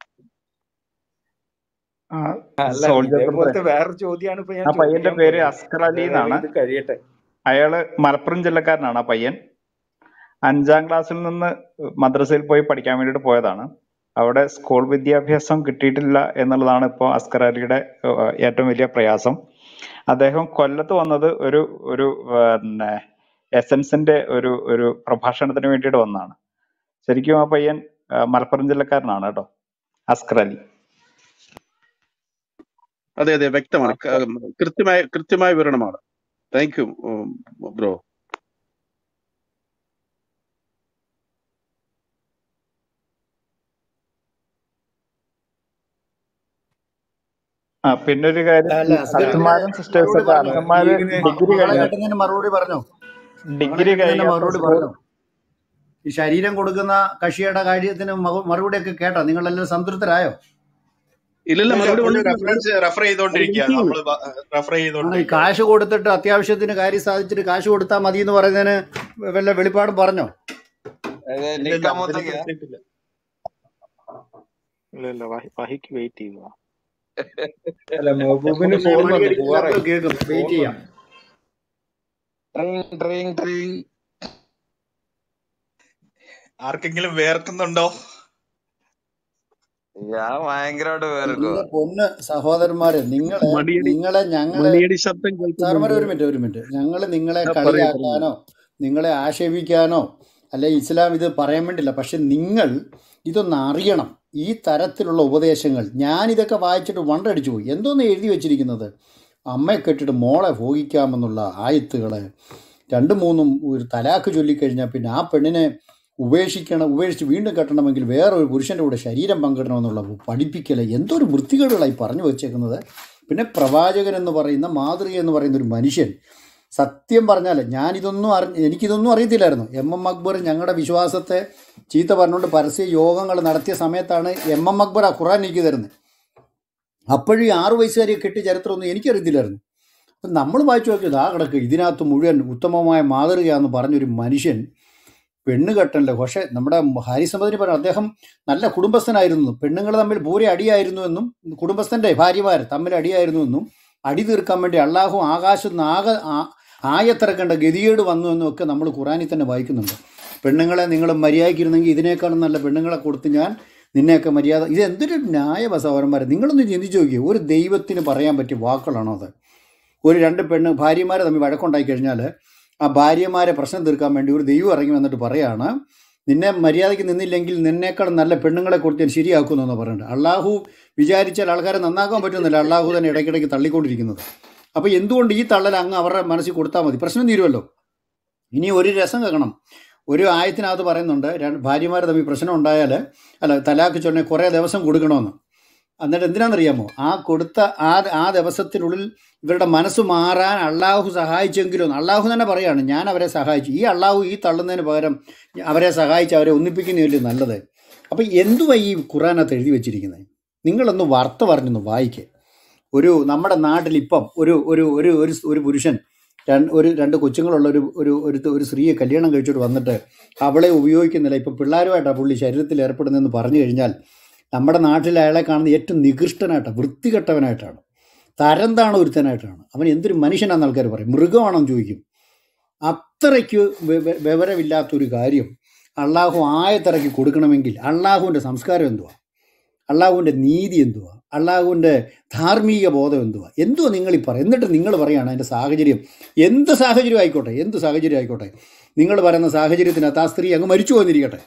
ആ, അല്ല സോൾജർ ബ്രദറെ ഇതേപോലത്തെ വേറൊരു ചോദ്യമാണ് ഇപ്പൊ ഞാൻ ആ പയ്യന്റെ ചോദിക്കാൻ പേര് പോകുന്നത് അസ്കർ അലി ഏതായാലും എന്നാണ് ഇത് കഴിയട്ടെ അയാള് മലപ്പുറം ജില്ലക്കാരനാണ് ആ പയ്യൻ അഞ്ചാം ക്ലാസ്സിൽ നിന്ന് മദ്രസയിൽ പോയി പഠിക്കാൻ വേണ്ടിയിട്ട് പോയതാണ് അവിടെ സ്കൂൾ വിദ്യാഭ്യാസം കിട്ടിയിട്ടില്ല എന്നുള്ളതാണ് ഇപ്പോൾ അസ്കർ അലിയുടെ ഏഹ്, ഏറ്റവും വലിയ പ്രയാസം അദ്ദേഹം കൊല്ലത്ത് വന്നത് ഒരു ഒരു പിന്നെ എസൻസിന്റെ ഒരു ഒരു പ്രഭാഷണത്തിന് വേണ്ടിയിട്ട് വന്നതാണ് ശരിക്കും ആ പയ്യൻ ആ, മലപ്പുറം ജില്ലക്കാരനാണ് കേട്ടോ അസ്കർ അലി അതെ അതെ വ്യക്തമാണ് ക- കൃത്യമായ കൃത്യമായ വിവരണമാണ് താങ്ക് യു ബ്രോ ആ പിന്നെ ഒരു കാര്യം അല്ല ഈ അസ്കർ അച്ഛന്മാരും സിസ്റ്റേഴ്സ് മറുപടി ഒക്കെ പറഞ്ഞോ അച്ഛന്മാര് ലീഗിന് ഡിഗ്രി മകളെ കഴിഞ്ഞ കെട്ടുന്നതിന് മറുപടി പറഞ്ഞോ മകളെ ഡിഗ്രി കെട്ടുന്നതിന് കഴിയാത്ത മറുപടി സ്ത്രീ പറഞ്ഞോ ഈ ശരീരം കൊടുക്കുന്ന കക്ഷിയുടെ കാര്യത്തിന് മറു- മറുപടിയൊക്കെ കേട്ടോ നിങ്ങളെല്ലാം സംതൃപ്തരായോ ഇല്ലല്ല ഇല്ല മറുപടി പുള്ളി വന്നിട്ടില്ല റെഫറൻസ് റെഫർ അത് ചെയ്തോണ്ടിരിക്കുകയാണ് വെയിറ്റ് നമ്മൾ റെഫർ ആണ് ഈ ചെയ്തോണ്ടിരിക്കുകയാണ് കാശ് കൊടുത്തിട്ട് അത്യാവശ്യത്തിന് കാര്യം സാധിച്ചിട്ട് കാശ് കൊടുത്താൽ മതി എന്ന് പറയുന്നതിന് വല്ല വെളിപ്പാടും പറഞ്ഞോ അത് ഇല്ല ഇല്ല നിക്കാമൊത്തക്ക അതിലേക്ക് എത്തിയിട്ടില്ല ഇല്ല ഇല്ല വഹി- വഹിക്ക് വെയിറ്റ് ചെയ്യുക അല്ല മെഹബൂബിന് പിന്നെ ഫോൺ വന്നു മണിയടിക്കുന്നപ്പോൾ പോവാറായി കേൾക്കും വെയിറ്റ് ഫോൺ ചെയ്യാം വന്നു ട്രിങ് ട്രിങ് ട്രിങ് ആർക്കെങ്കിലും വേർക്കുന്നുണ്ടോ ഞാൻ ഭയങ്കരമായിട്ട് വേർക്കുക എന്റെ പൊന്ന് സഹോദരന്മാരെ നിങ്ങളെ മടിയടി നിങ്ങളെ ഞങ്ങളെ മണിയടി ശബ്ദം സാറുമാരെ കേൾക്കുന്നുണ്ട് ഒരു മിനിറ്റ് ഒരു മിനിറ്റ് ഞങ്ങൾ നിങ്ങളെ ആ, പറയൂ പറയൂ കളിയാക്കാനോ നിങ്ങളെ ആക്ഷേപിക്കാനോ അല്ലെ ഇസ്ലാം ഇത് പറയാൻ വേണ്ടില്ല പക്ഷെ നിങ്ങൾ ഇതൊന്ന് അറിയണം ഈ തരത്തിലുള്ള ഉപദേശങ്ങൾ ഞാൻ ഇതൊക്കെ വായിച്ചിട്ട് വണ്ടടിച്ചു പോയി എന്തോന്ന് എഴുതി വെച്ചിരിക്കുന്നത് അമ്മയെ കെട്ടിട്ട് മോളെ ഭോഗിക്കാമെന്നുള്ള ആയത്തുകള് രണ്ടും മൂന്നും ഒരു തലാക്ക് ചൊല്ലിക്കഴിഞ്ഞാൽ പിന്നെ ആ പെണ്ണിനെ ഉപേക്ഷിക്കണം ഉപേക്ഷിച്ച് വീണ്ടും കെട്ടണമെങ്കിൽ വേറെ ഒരു പുരുഷൻ്റെ കൂടെ ശരീരം പങ്കിടണമെന്നുള്ള പഠിപ്പിക്കൽ എന്തൊരു വൃത്തികേടുകളായി പറഞ്ഞു വെച്ചേക്കുന്നത് പിന്നെ പ്രവാചകൻ എന്ന് പറയുന്ന മാതൃക എന്ന് പറയുന്ന ഒരു മനുഷ്യൻ സത്യം പറഞ്ഞാൽ ഞാനിതൊന്നും അറി എനിക്കിതൊന്നും അറിയത്തില്ലായിരുന്നു എം എം അക്ബർ ഞങ്ങളുടെ വിശ്വാസത്തെ ചീത്ത പറഞ്ഞുകൊണ്ട് പരസ്യ യോഗങ്ങൾ നടത്തിയ സമയത്താണ് എം എം അക്ബർ ആ ഖുറാൻ എനിക്ക് തരുന്നത് അപ്പോഴും ഈ ആറു വയസ്സുകാരിയെ കെട്ടി ചരിത്രമൊന്നും എനിക്കറിയത്തില്ലായിരുന്നു അപ്പം നമ്മൾ വായിച്ചു നോക്കിയത് ആ കിടക്ക് ഇതിനകത്ത് മുഴുവൻ ഉത്തമമായ മാതൃകയാണെന്ന് പറഞ്ഞൊരു മനുഷ്യൻ പെണ്ണ് കെട്ടല്ലേ പക്ഷേ നമ്മുടെ ഹാരിസമ്പതിന് പറഞ്ഞു അദ്ദേഹം നല്ല കുടുംബസ്ഥനായിരുന്നു പെണ്ണുങ്ങൾ തമ്മിൽ പൂരെ അടിയായിരുന്നു എന്നും കുടുംബസ്ഥൻ്റെ ഭാര്യമാർ തമ്മിൽ അടിയായിരുന്നു എന്നും അടി തീർക്കാൻ വേണ്ടി അള്ളാഹു ആകാശത്ത് നിന്ന് ആക ആ- ആയത്തിറക്കേണ്ട ഗതികേട് വന്നു എന്നും ഒക്കെ നമ്മൾ ഖുറാനിൽ തന്നെ വായിക്കുന്നുണ്ട് പെണ്ണുങ്ങളെ നിങ്ങൾ മര്യാദയ്ക്കിരുന്നെങ്കിൽ ഇതിനേക്കാളും നല്ല പെണ്ണുങ്ങളെ കൊടുത്ത് ഞാൻ നിന്നെയൊക്കെ മര്യാദ ഇത് എന്തൊരു ന്യായ സഹോദരന്മാരെ നിങ്ങളൊന്ന് ചിന്തിച്ച് നോക്കിയേ ഒരു ദൈവത്തിന് പറയാൻ പറ്റിയ വാക്കുകളാണോ അത് ഒരു രണ്ട് പെണ്ണ് ഭാര്യമാരെ തമ്മിൽ വഴക്കുണ്ടായി കഴിഞ്ഞാൽ ആ ഭാര്യമാരെ പ്രശ്നം തീർക്കാൻ വേണ്ടി ഒരു ദൈവം ഇറങ്ങി വന്നിട്ട് പറയാണ് നിന്നെ മര്യാദയ്ക്ക് നിന്നില്ലെങ്കിൽ നിന്നേക്കാൾ നല്ല പെണ്ണുങ്ങളെ കൊടുത്ത് ഞാൻ ശരിയാക്കുമെന്ന് പറയുന്നുണ്ട് അള്ളാഹു വിചാരിച്ചാൽ ആൾക്കാരെ നന്നാക്കാൻ പറ്റുന്നില്ല അള്ളാഹു തന്നെ ഇടയ്ക്കിടയ്ക്ക് തള്ളിക്കൊണ്ടിരിക്കുന്നത് അപ്പോൾ എന്തുകൊണ്ട് ഈ തള്ളൽ അങ്ങ് അവരുടെ മനസ്സിൽ കൊടുത്താൽ മതി പ്രശ്നം തീരുമല്ലോ ഇനി ഒരു രസം കേൾക്കണം ഒരു ആയത്തിനകത്ത് പറയുന്നുണ്ട് രണ്ട് ഭാര്യമാർ തമ്മിൽ പ്രശ്നം ഉണ്ടായാൽ അല്ല തലാക്ക് ചൊന്നെ കുറേ ദിവസം കൊടുക്കണമെന്ന് എന്നിട്ട് എന്തിനാണെന്നറിയാമോ ആ കൊടുത്ത ആ ആ ദിവസത്തിനുള്ളിൽ ഇവരുടെ മനസ്സ് മാറാൻ അള്ളാഹു സഹായിച്ചെങ്കിലും അള്ളാഹു തന്നെ പറയാണ് ഞാൻ അവരെ സഹായിച്ചു ഈ അള്ളാഹു ഈ തള്ളുന്നതിന് പകരം അവരെ സഹായിച്ച് അവരെ ഒന്നിപ്പിക്കുന്നതല്ലേ നല്ലത് അപ്പം എന്തുവാ ഈ ഖുറാനകത്ത് എഴുതി വെച്ചിരിക്കുന്നത് നിങ്ങളൊന്ന് വാർത്ത പറഞ്ഞൊന്ന് വായിക്കേ ഒരു നമ്മുടെ നാട്ടിൽ ഇപ്പം ഒരു ഒരു ഒരു ഒരു ഒരു പുരുഷൻ രണ്ട് ഒരു രണ്ട് കൊച്ചുങ്ങളുള്ള ഒരു ഒരു ഒരു ഒരു സ്ത്രീയെ കല്യാണം കഴിച്ചിട്ട് വന്നിട്ട് അവളെ ഉപയോഗിക്കുന്നില്ല ഇപ്പം പിള്ളേരുമായിട്ടാണ് പുള്ളി ശരീരത്തിൽ ഏർപ്പെടുന്നതെന്ന് പറഞ്ഞു കഴിഞ്ഞാൽ നമ്മുടെ നാട്ടിൽ അയാളെ കാണുന്ന ഏറ്റവും നികൃഷ്ടനായിട്ടാണ് വൃത്തികെട്ടവനായിട്ടാണ് തരം താണ ഒരുത്തനായിട്ടാണ് അവൻ എന്തൊരു മനുഷ്യനാണെന്ന് ആൾക്കാർ പറയും മൃഗമാണെന്ന് ചോദിക്കും അത്രയ്ക്ക് വെ- വെ- വിവരമില്ലാത്തൊരു കാര്യം അള്ളാഹു ആയത്തിറക്കി കൊടുക്കണമെങ്കിൽ അള്ളാഹുവിൻ്റെ സംസ്കാരം എന്തുവാ അള്ളാഹുവിൻ്റെ നീതി എന്തുവാ അള്ളാഹുവിൻ്റെ ധാർമ്മിക ബോധം എന്തുവാ എന്തുവാ നിങ്ങൾ ഈ പറയും എന്നിട്ട് നിങ്ങൾ പറയുകയാണ് അതിൻ്റെ സാഹചര്യം എന്ത് സാഹചര്യം ആയിക്കോട്ടെ എന്ത് സാഹചര്യം ആയിക്കോട്ടെ നിങ്ങൾ പറയുന്ന സാഹചര്യത്തിനകത്ത് ആ സ്ത്രീ അങ്ങ് മരിച്ചു പോന്നിരിക്കട്ടെ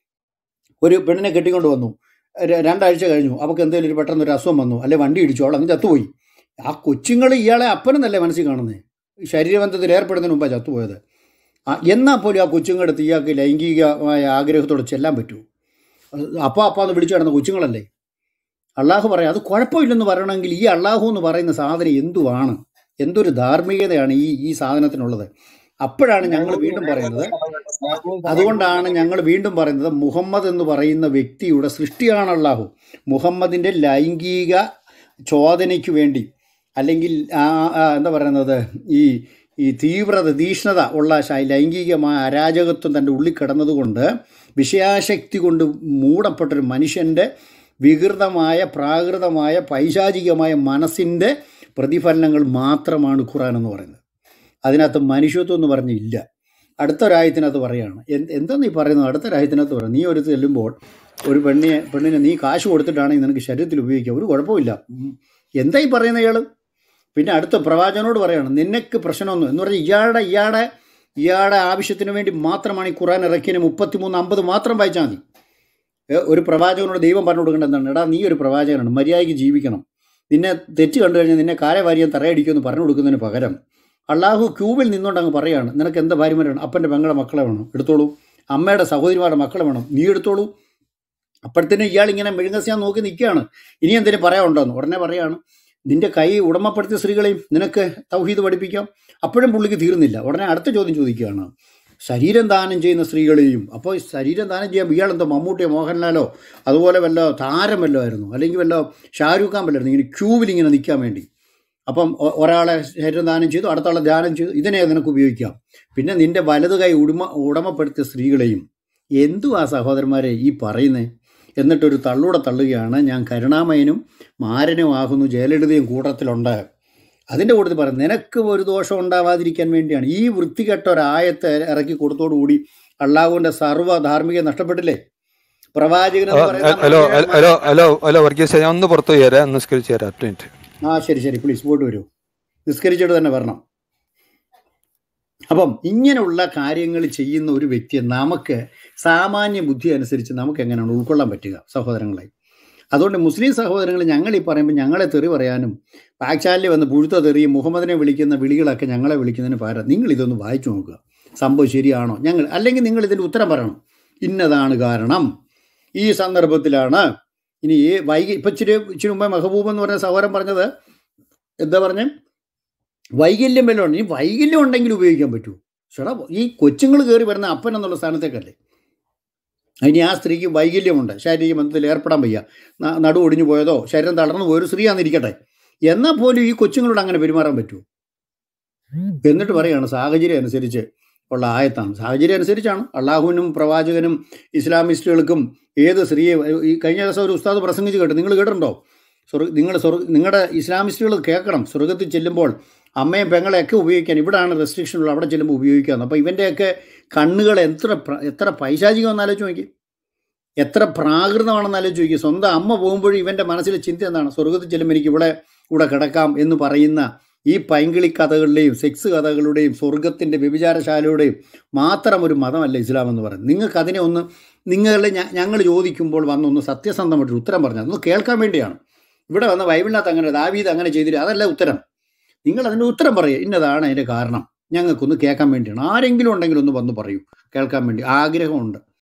ഒരു പെണ്ണിനെ കെട്ടിക്കൊണ്ട് വന്നു ര- രണ്ടാഴ്ച കഴിഞ്ഞു അവൾക്ക് എന്തെങ്കിലും ഒരു പെട്ടെന്ന് ഒരു അസുഖം വന്നു അല്ലെ വണ്ടി ഇടിച്ചു അവൾ അങ്ങ് ചത്തുപോയി ആ കൊച്ചുങ്ങൾ ഇയാളെ അപ്പനെന്നല്ലേ മനസ്സിൽ കാണുന്നത് ശരീരബന്ധത്തിൽ ഏർപ്പെടുന്നതിന് മുമ്പാണ് ചത്തുപോയത് ആ എന്നാൽ പോലും ആ കൊച്ചുങ്ങളടുത്ത് ഇയാൾക്ക് ലൈംഗികമായ ആഗ്രഹത്തോടെ ചെല്ലാൻ പറ്റുമോ അപ്പ അപ്പ എന്ന് വിളിച്ചു കിടന്ന കൊച്ചുങ്ങളല്ലേ അള്ളാഹു പറയാം അത് കുഴപ്പമില്ലെന്ന് പറയണമെങ്കിൽ ഈ അള്ളാഹു എന്ന് പറയുന്ന സാധനം എന്തുവാണ് എന്തൊരു ധാർമ്മികതയാണ് ഈ ഈ സാധനത്തിനുള്ളത് അപ്പോഴാണ് ഞങ്ങൾ മെഹബൂബ് വീണ്ടും പറയുന്നത് മെഹബൂബ് അതുകൊണ്ടാണ് ഞങ്ങൾ വീണ്ടും പറയുന്നത് മുഹമ്മദ് എന്ന് പറയുന്ന വ്യക്തിയുടെ സൃഷ്ടിയാണ് അള്ളാഹു മുഹമ്മദിൻ്റെ ലൈംഗിക ചോദനയ്ക്ക് വേണ്ടി അല്ലെങ്കിൽ ആ ആ, എന്താ പറയുന്നത് ഈ ഈ തീവ്രത തീഷ്ണത ഉള്ള ശ- ലൈംഗികമായ അരാജകത്വം തൻ്റെ ഉള്ളിൽ കിടന്നതുകൊണ്ട് വിഷയാശക്തി കൊണ്ട് മൂടപ്പെട്ടൊരു മനുഷ്യൻ്റെ വികൃതമായ പ്രാകൃതമായ പൈശാചികമായ മനസ്സിൻ്റെ പ്രതിഫലനങ്ങൾ മാത്രമാണ് ഖുറാൻ എന്ന് പറയുന്നത് അതിനകത്ത് മനുഷ്യത്വം എന്ന് പറഞ്ഞ ഇല്ല അടുത്ത ഒരായത്തിനകത്ത് പറയാണ് എന്ത് എന്താ നീ പറയുന്നത് അടുത്ത ഒരായത്തിനകത്ത് പറയാം നീ ഒരു ചെല്ലുമ്പോൾ ഒരു പെണ്ണിനെ പെണ്ണിനെ നീ കാശ് കൊടുത്തിട്ടാണെങ്കിൽ നിനക്ക് ശരീരത്തിൽ ഉപയോഗിക്കാം ഒരു കുഴപ്പമില്ല ഉം. എന്താ ഈ പറയുന്ന ഇയാൾ പിന്നെ അടുത്ത പ്രവാചകനോട് പറയാണ് നിനക്ക് പ്രശ്നമൊന്നും എന്ന് പറഞ്ഞാൽ ഇയാളുടെ ഇയാളുടെ ഇയാളുടെ ആവശ്യത്തിന് വേണ്ടി മാത്രമാണ് ഈ ഖുറാൻ ഇറക്കിയതിന് മുപ്പത്തിമൂന്ന് അമ്പത് മാത്രം വായിച്ചാൽ മതി ഏ, ഒരു പ്രവാചകനോട് ദൈവം പറഞ്ഞു കൊടുക്കേണ്ട എന്താണ് എടാ നീ ഒരു പ്രവാചകനാണ് മര്യാദയ്ക്ക് ജീവിക്കണം നിന്നെ തെറ്റ് കണ്ടു കഴിഞ്ഞാൽ നിന്നെ കാലവാരിയം തറയടിക്കുമെന്ന് പറഞ്ഞു കൊടുക്കുന്നതിന് പകരം അള്ളാഹു ക്യൂബിൽ നിന്നുകൊണ്ട് അങ്ങ് പറയാണ് നിനക്ക് എന്താ ഭാര്യമാരാണ് അപ്പൻ്റെ പെങ്ങളെ മക്കളെ വേണം എടുത്തോളൂ അമ്മയുടെ സഹോദരിമാരുടെ മക്കളെ വേണം നീ എടുത്തോളൂ അപ്പോഴത്തേനും ഇയാൾ ഇങ്ങനെ മെഴുങ്ങസ്യാൻ നോക്കി നിൽക്കുകയാണ് ഇനി എന്തെങ്കിലും പറയാനുണ്ടോന്ന് ഉടനെ പറയാണ് നിന്റെ കൈ ഉടമപ്പെടുത്തിയ സ്ത്രീകളെയും നിനക്ക് തൗഹീദ് പഠിപ്പിക്കാം അപ്പോഴും പുള്ളിക്ക് തീർന്നില്ല ഉടനെ അടുത്ത ചോദ്യം ചോദിക്കുകയാണ് ശരീരം ദാനം ചെയ്യുന്ന സ്ത്രീകളെയും അപ്പോൾ ഈ ശരീരം ദാനം ചെയ്യാൻ ഇയാളെന്തോ മമ്മൂട്ടിയോ മോഹൻലാലോ അതുപോലെ വല്ല താരം വല്ലോ ആയിരുന്നു അല്ലെങ്കിൽ വല്ല ഷാരൂഖ് ഖാൻ വല്ലായിരുന്നു ഇങ്ങനെ ക്യൂവിൽ ഇങ്ങനെ നിൽക്കാൻ വേണ്ടി അപ്പം ഒ- ഒരാളെ ശരീരം ദാനം ചെയ്തു അടുത്ത ആളെ ദാനം ചെയ്തു ഇതിനെ നിനക്ക് ഉപയോഗിക്കാം പിന്നെ നിന്റെ വലത് കൈ ഉടമ ഉടമപ്പെടുത്തിയ സ്ത്രീകളെയും എന്തുവാ സഹോദരന്മാരെ ഈ പറയുന്നത് എന്നിട്ടൊരു തള്ളൂടെ തള്ളുകയാണ് ഞാൻ കരുണാമയനും മാരനും ആകുന്നു ജയലളിതയും കൂട്ടത്തിലുണ്ട് അതിൻ്റെ കൂട്ടത്തിൽ പറയും നിനക്ക് ഒരു ദോഷം ഉണ്ടാവാതിരിക്കാൻ വേണ്ടിയാണ് ഈ വൃത്തികെട്ട ഒരായത്തെ ഇറക്കി കൊടുത്തോടുകൂടി അള്ളാഹുവിൻ്റെ സർവ്വ ധാർമ്മികത നഷ്ടപ്പെട്ടില്ലേ പ്രവാചകൻ എന്ന് പറയുന്ന ഹലോ മനുഷ്യനെ ഹലോ ഹലോ ഹലോ വർഗീസ് ഞാൻ ഒന്ന് പുറത്തു പോയി തരാം നിസ്കരിച്ചു തരാം ഒറ്റ മിനിറ്റ് ആ ശരി ശരി പ്ലീസ് പോയിട്ട് വരൂ നിസ്കരിച്ചിട്ട് തന്നെ വരണം അപ്പം ഇങ്ങനെയുള്ള കാര്യങ്ങൾ ചെയ്യുന്ന ഒരു വ്യക്തിയെ നമുക്ക് സാമാന്യ ബുദ്ധി അനുസരിച്ച് നമുക്ക് എങ്ങനെയാണ് ഉൾക്കൊള്ളാൻ പറ്റുക സഹോദരങ്ങളെ അതുകൊണ്ട് മുസ്ലിം സഹോദരങ്ങൾ ഞങ്ങൾ ഈ പറയുമ്പോൾ ഞങ്ങളെ തെറി പറയാനും പാക്ചാലിൽ വന്ന് പുഴുത്ത തെറിയും മുഹമ്മദിനെ വിളിക്കുന്ന വിളികളൊക്കെ ഞങ്ങളെ വിളിക്കുന്നതിന് പകരം നിങ്ങൾ ഇതൊന്ന് വായിച്ചു നോക്കുക സംഭവം ശരിയാണോ ഞങ്ങൾ അല്ലെങ്കിൽ നിങ്ങൾ ഇതിൻ്റെ ഉത്തരം പറയണം ഇന്നതാണ് കാരണം ഈ സന്ദർഭത്തിലാണ് ഇനി ഈ വൈകി ഇപ്പം ഇച്ചിരി ഇച്ചിരി മുമ്പേ മെഹബൂബ് എന്ന് പറഞ്ഞ സഹോദരൻ പറഞ്ഞത് എന്താ പറഞ്ഞേ വൈകല്യം വല്ലതും ഉണ്ട് ഈ വൈകല്യം ഉണ്ടെങ്കിൽ ഉപയോഗിക്കാൻ പറ്റൂ ചേട്ടാ ഈ കൊച്ചുങ്ങൾ കയറി വരുന്ന അപ്പൻ എന്നുള്ള സ്ഥാനത്തേക്കല്ലേ അതിന് ആ സ്ത്രീക്ക് വൈകല്യമുണ്ട് ശാരീരിക ബന്ധത്തിൽ ഏർപ്പെടാൻ വയ്യ ന- നടു ഒടിഞ്ഞു പോയതോ ശരീരം തളർന്നു പോയൊരു സ്ത്രീയാന്നിരിക്കട്ടെ എന്നാൽ പോലും ഈ കൊച്ചുങ്ങളോട് അങ്ങനെ പെരുമാറാൻ പറ്റൂ എന്നിട്ട് പറയാണ് സാഹചര്യം അനുസരിച്ച് ഉള്ള ആയത്താണ് സാഹചര്യം അനുസരിച്ചാണ് അള്ളാഹുവിനും പ്രവാചകനും ഇസ്ലാമിസ്റ്റുകൾക്കും ഏത് സ്ത്രീയെ ഈ കഴിഞ്ഞ ദിവസം ഒരു ഉസ്താദ് പ്രസംഗിച്ച് കേട്ടു നിങ്ങൾ കേട്ടിട്ടുണ്ടോ സ്വർഗ നിങ്ങൾ സ്വർഗ നിങ്ങളുടെ ഇസ്ലാമിസ്റ്റുകൾ കേൾക്കണം സ്വർഗത്തിൽ ചെല്ലുമ്പോൾ അമ്മയും പെങ്ങളെയൊക്കെ ഉപയോഗിക്കാൻ ഇവിടാണ് റെസ്ട്രിക്ഷൻ ഉള്ളത് അവിടെ ചെല്ലുമ്പോൾ ഉപയോഗിക്കാമെന്ന് അപ്പോൾ ഇവൻ്റെയൊക്കെ കണ്ണുകൾ എത്ര പ്ര- എത്ര പൈശാചികമെന്ന് ആലോചിച്ച് നോക്കി എത്ര പ്രാകൃതമാണെന്ന് ആലോചിച്ച് നോക്കി സ്വന്തം അമ്മ പോകുമ്പോഴും ഇവൻ്റെ മനസ്സിലെ ചിന്ത എന്താണ് സ്വർഗത്തിൽ ചെല്ലുമ്പോൾ എനിക്ക് ഇവിടെ കൂടെ കിടക്കാം എന്ന് പറയുന്ന ഈ പൈങ്കിളി കഥകളുടെയും സെക്സ് കഥകളുടെയും സ്വർഗത്തിൻ്റെ വ്യഭിചാരശാലയുടെയും മാത്രം ഒരു മതമല്ല ഇസ്ലാം എന്ന് പറയുന്നത് നിങ്ങൾക്ക് അതിനെ ഒന്ന് നിങ്ങളെ ഞ- ഞങ്ങൾ ചോദിക്കുമ്പോൾ വന്നൊന്ന് സത്യസന്ധമായിട്ടൊരു ഉത്തരം പറഞ്ഞാൽ ഒന്ന് കേൾക്കാൻ വേണ്ടിയാണ് ഇവിടെ വന്ന ബൈബിളിനകത്ത് അങ്ങനെ ദാവീദ് അങ്ങനെ ചെയ്തില്ല അതല്ല ഉത്തരം നിങ്ങൾ അതിൻ്റെ ഉത്തരം പറയുക ഇന്നതാണ് അതിൻ്റെ കാരണം ഞങ്ങൾക്കൊന്ന് കേൾക്കാൻ വേണ്ടിയാണ് ആരെങ്കിലും ഉണ്ടെങ്കിൽ ഒന്ന് വന്ന് പറയൂ കേൾക്കാൻ വേണ്ടി ആഗ്രഹമുണ്ട്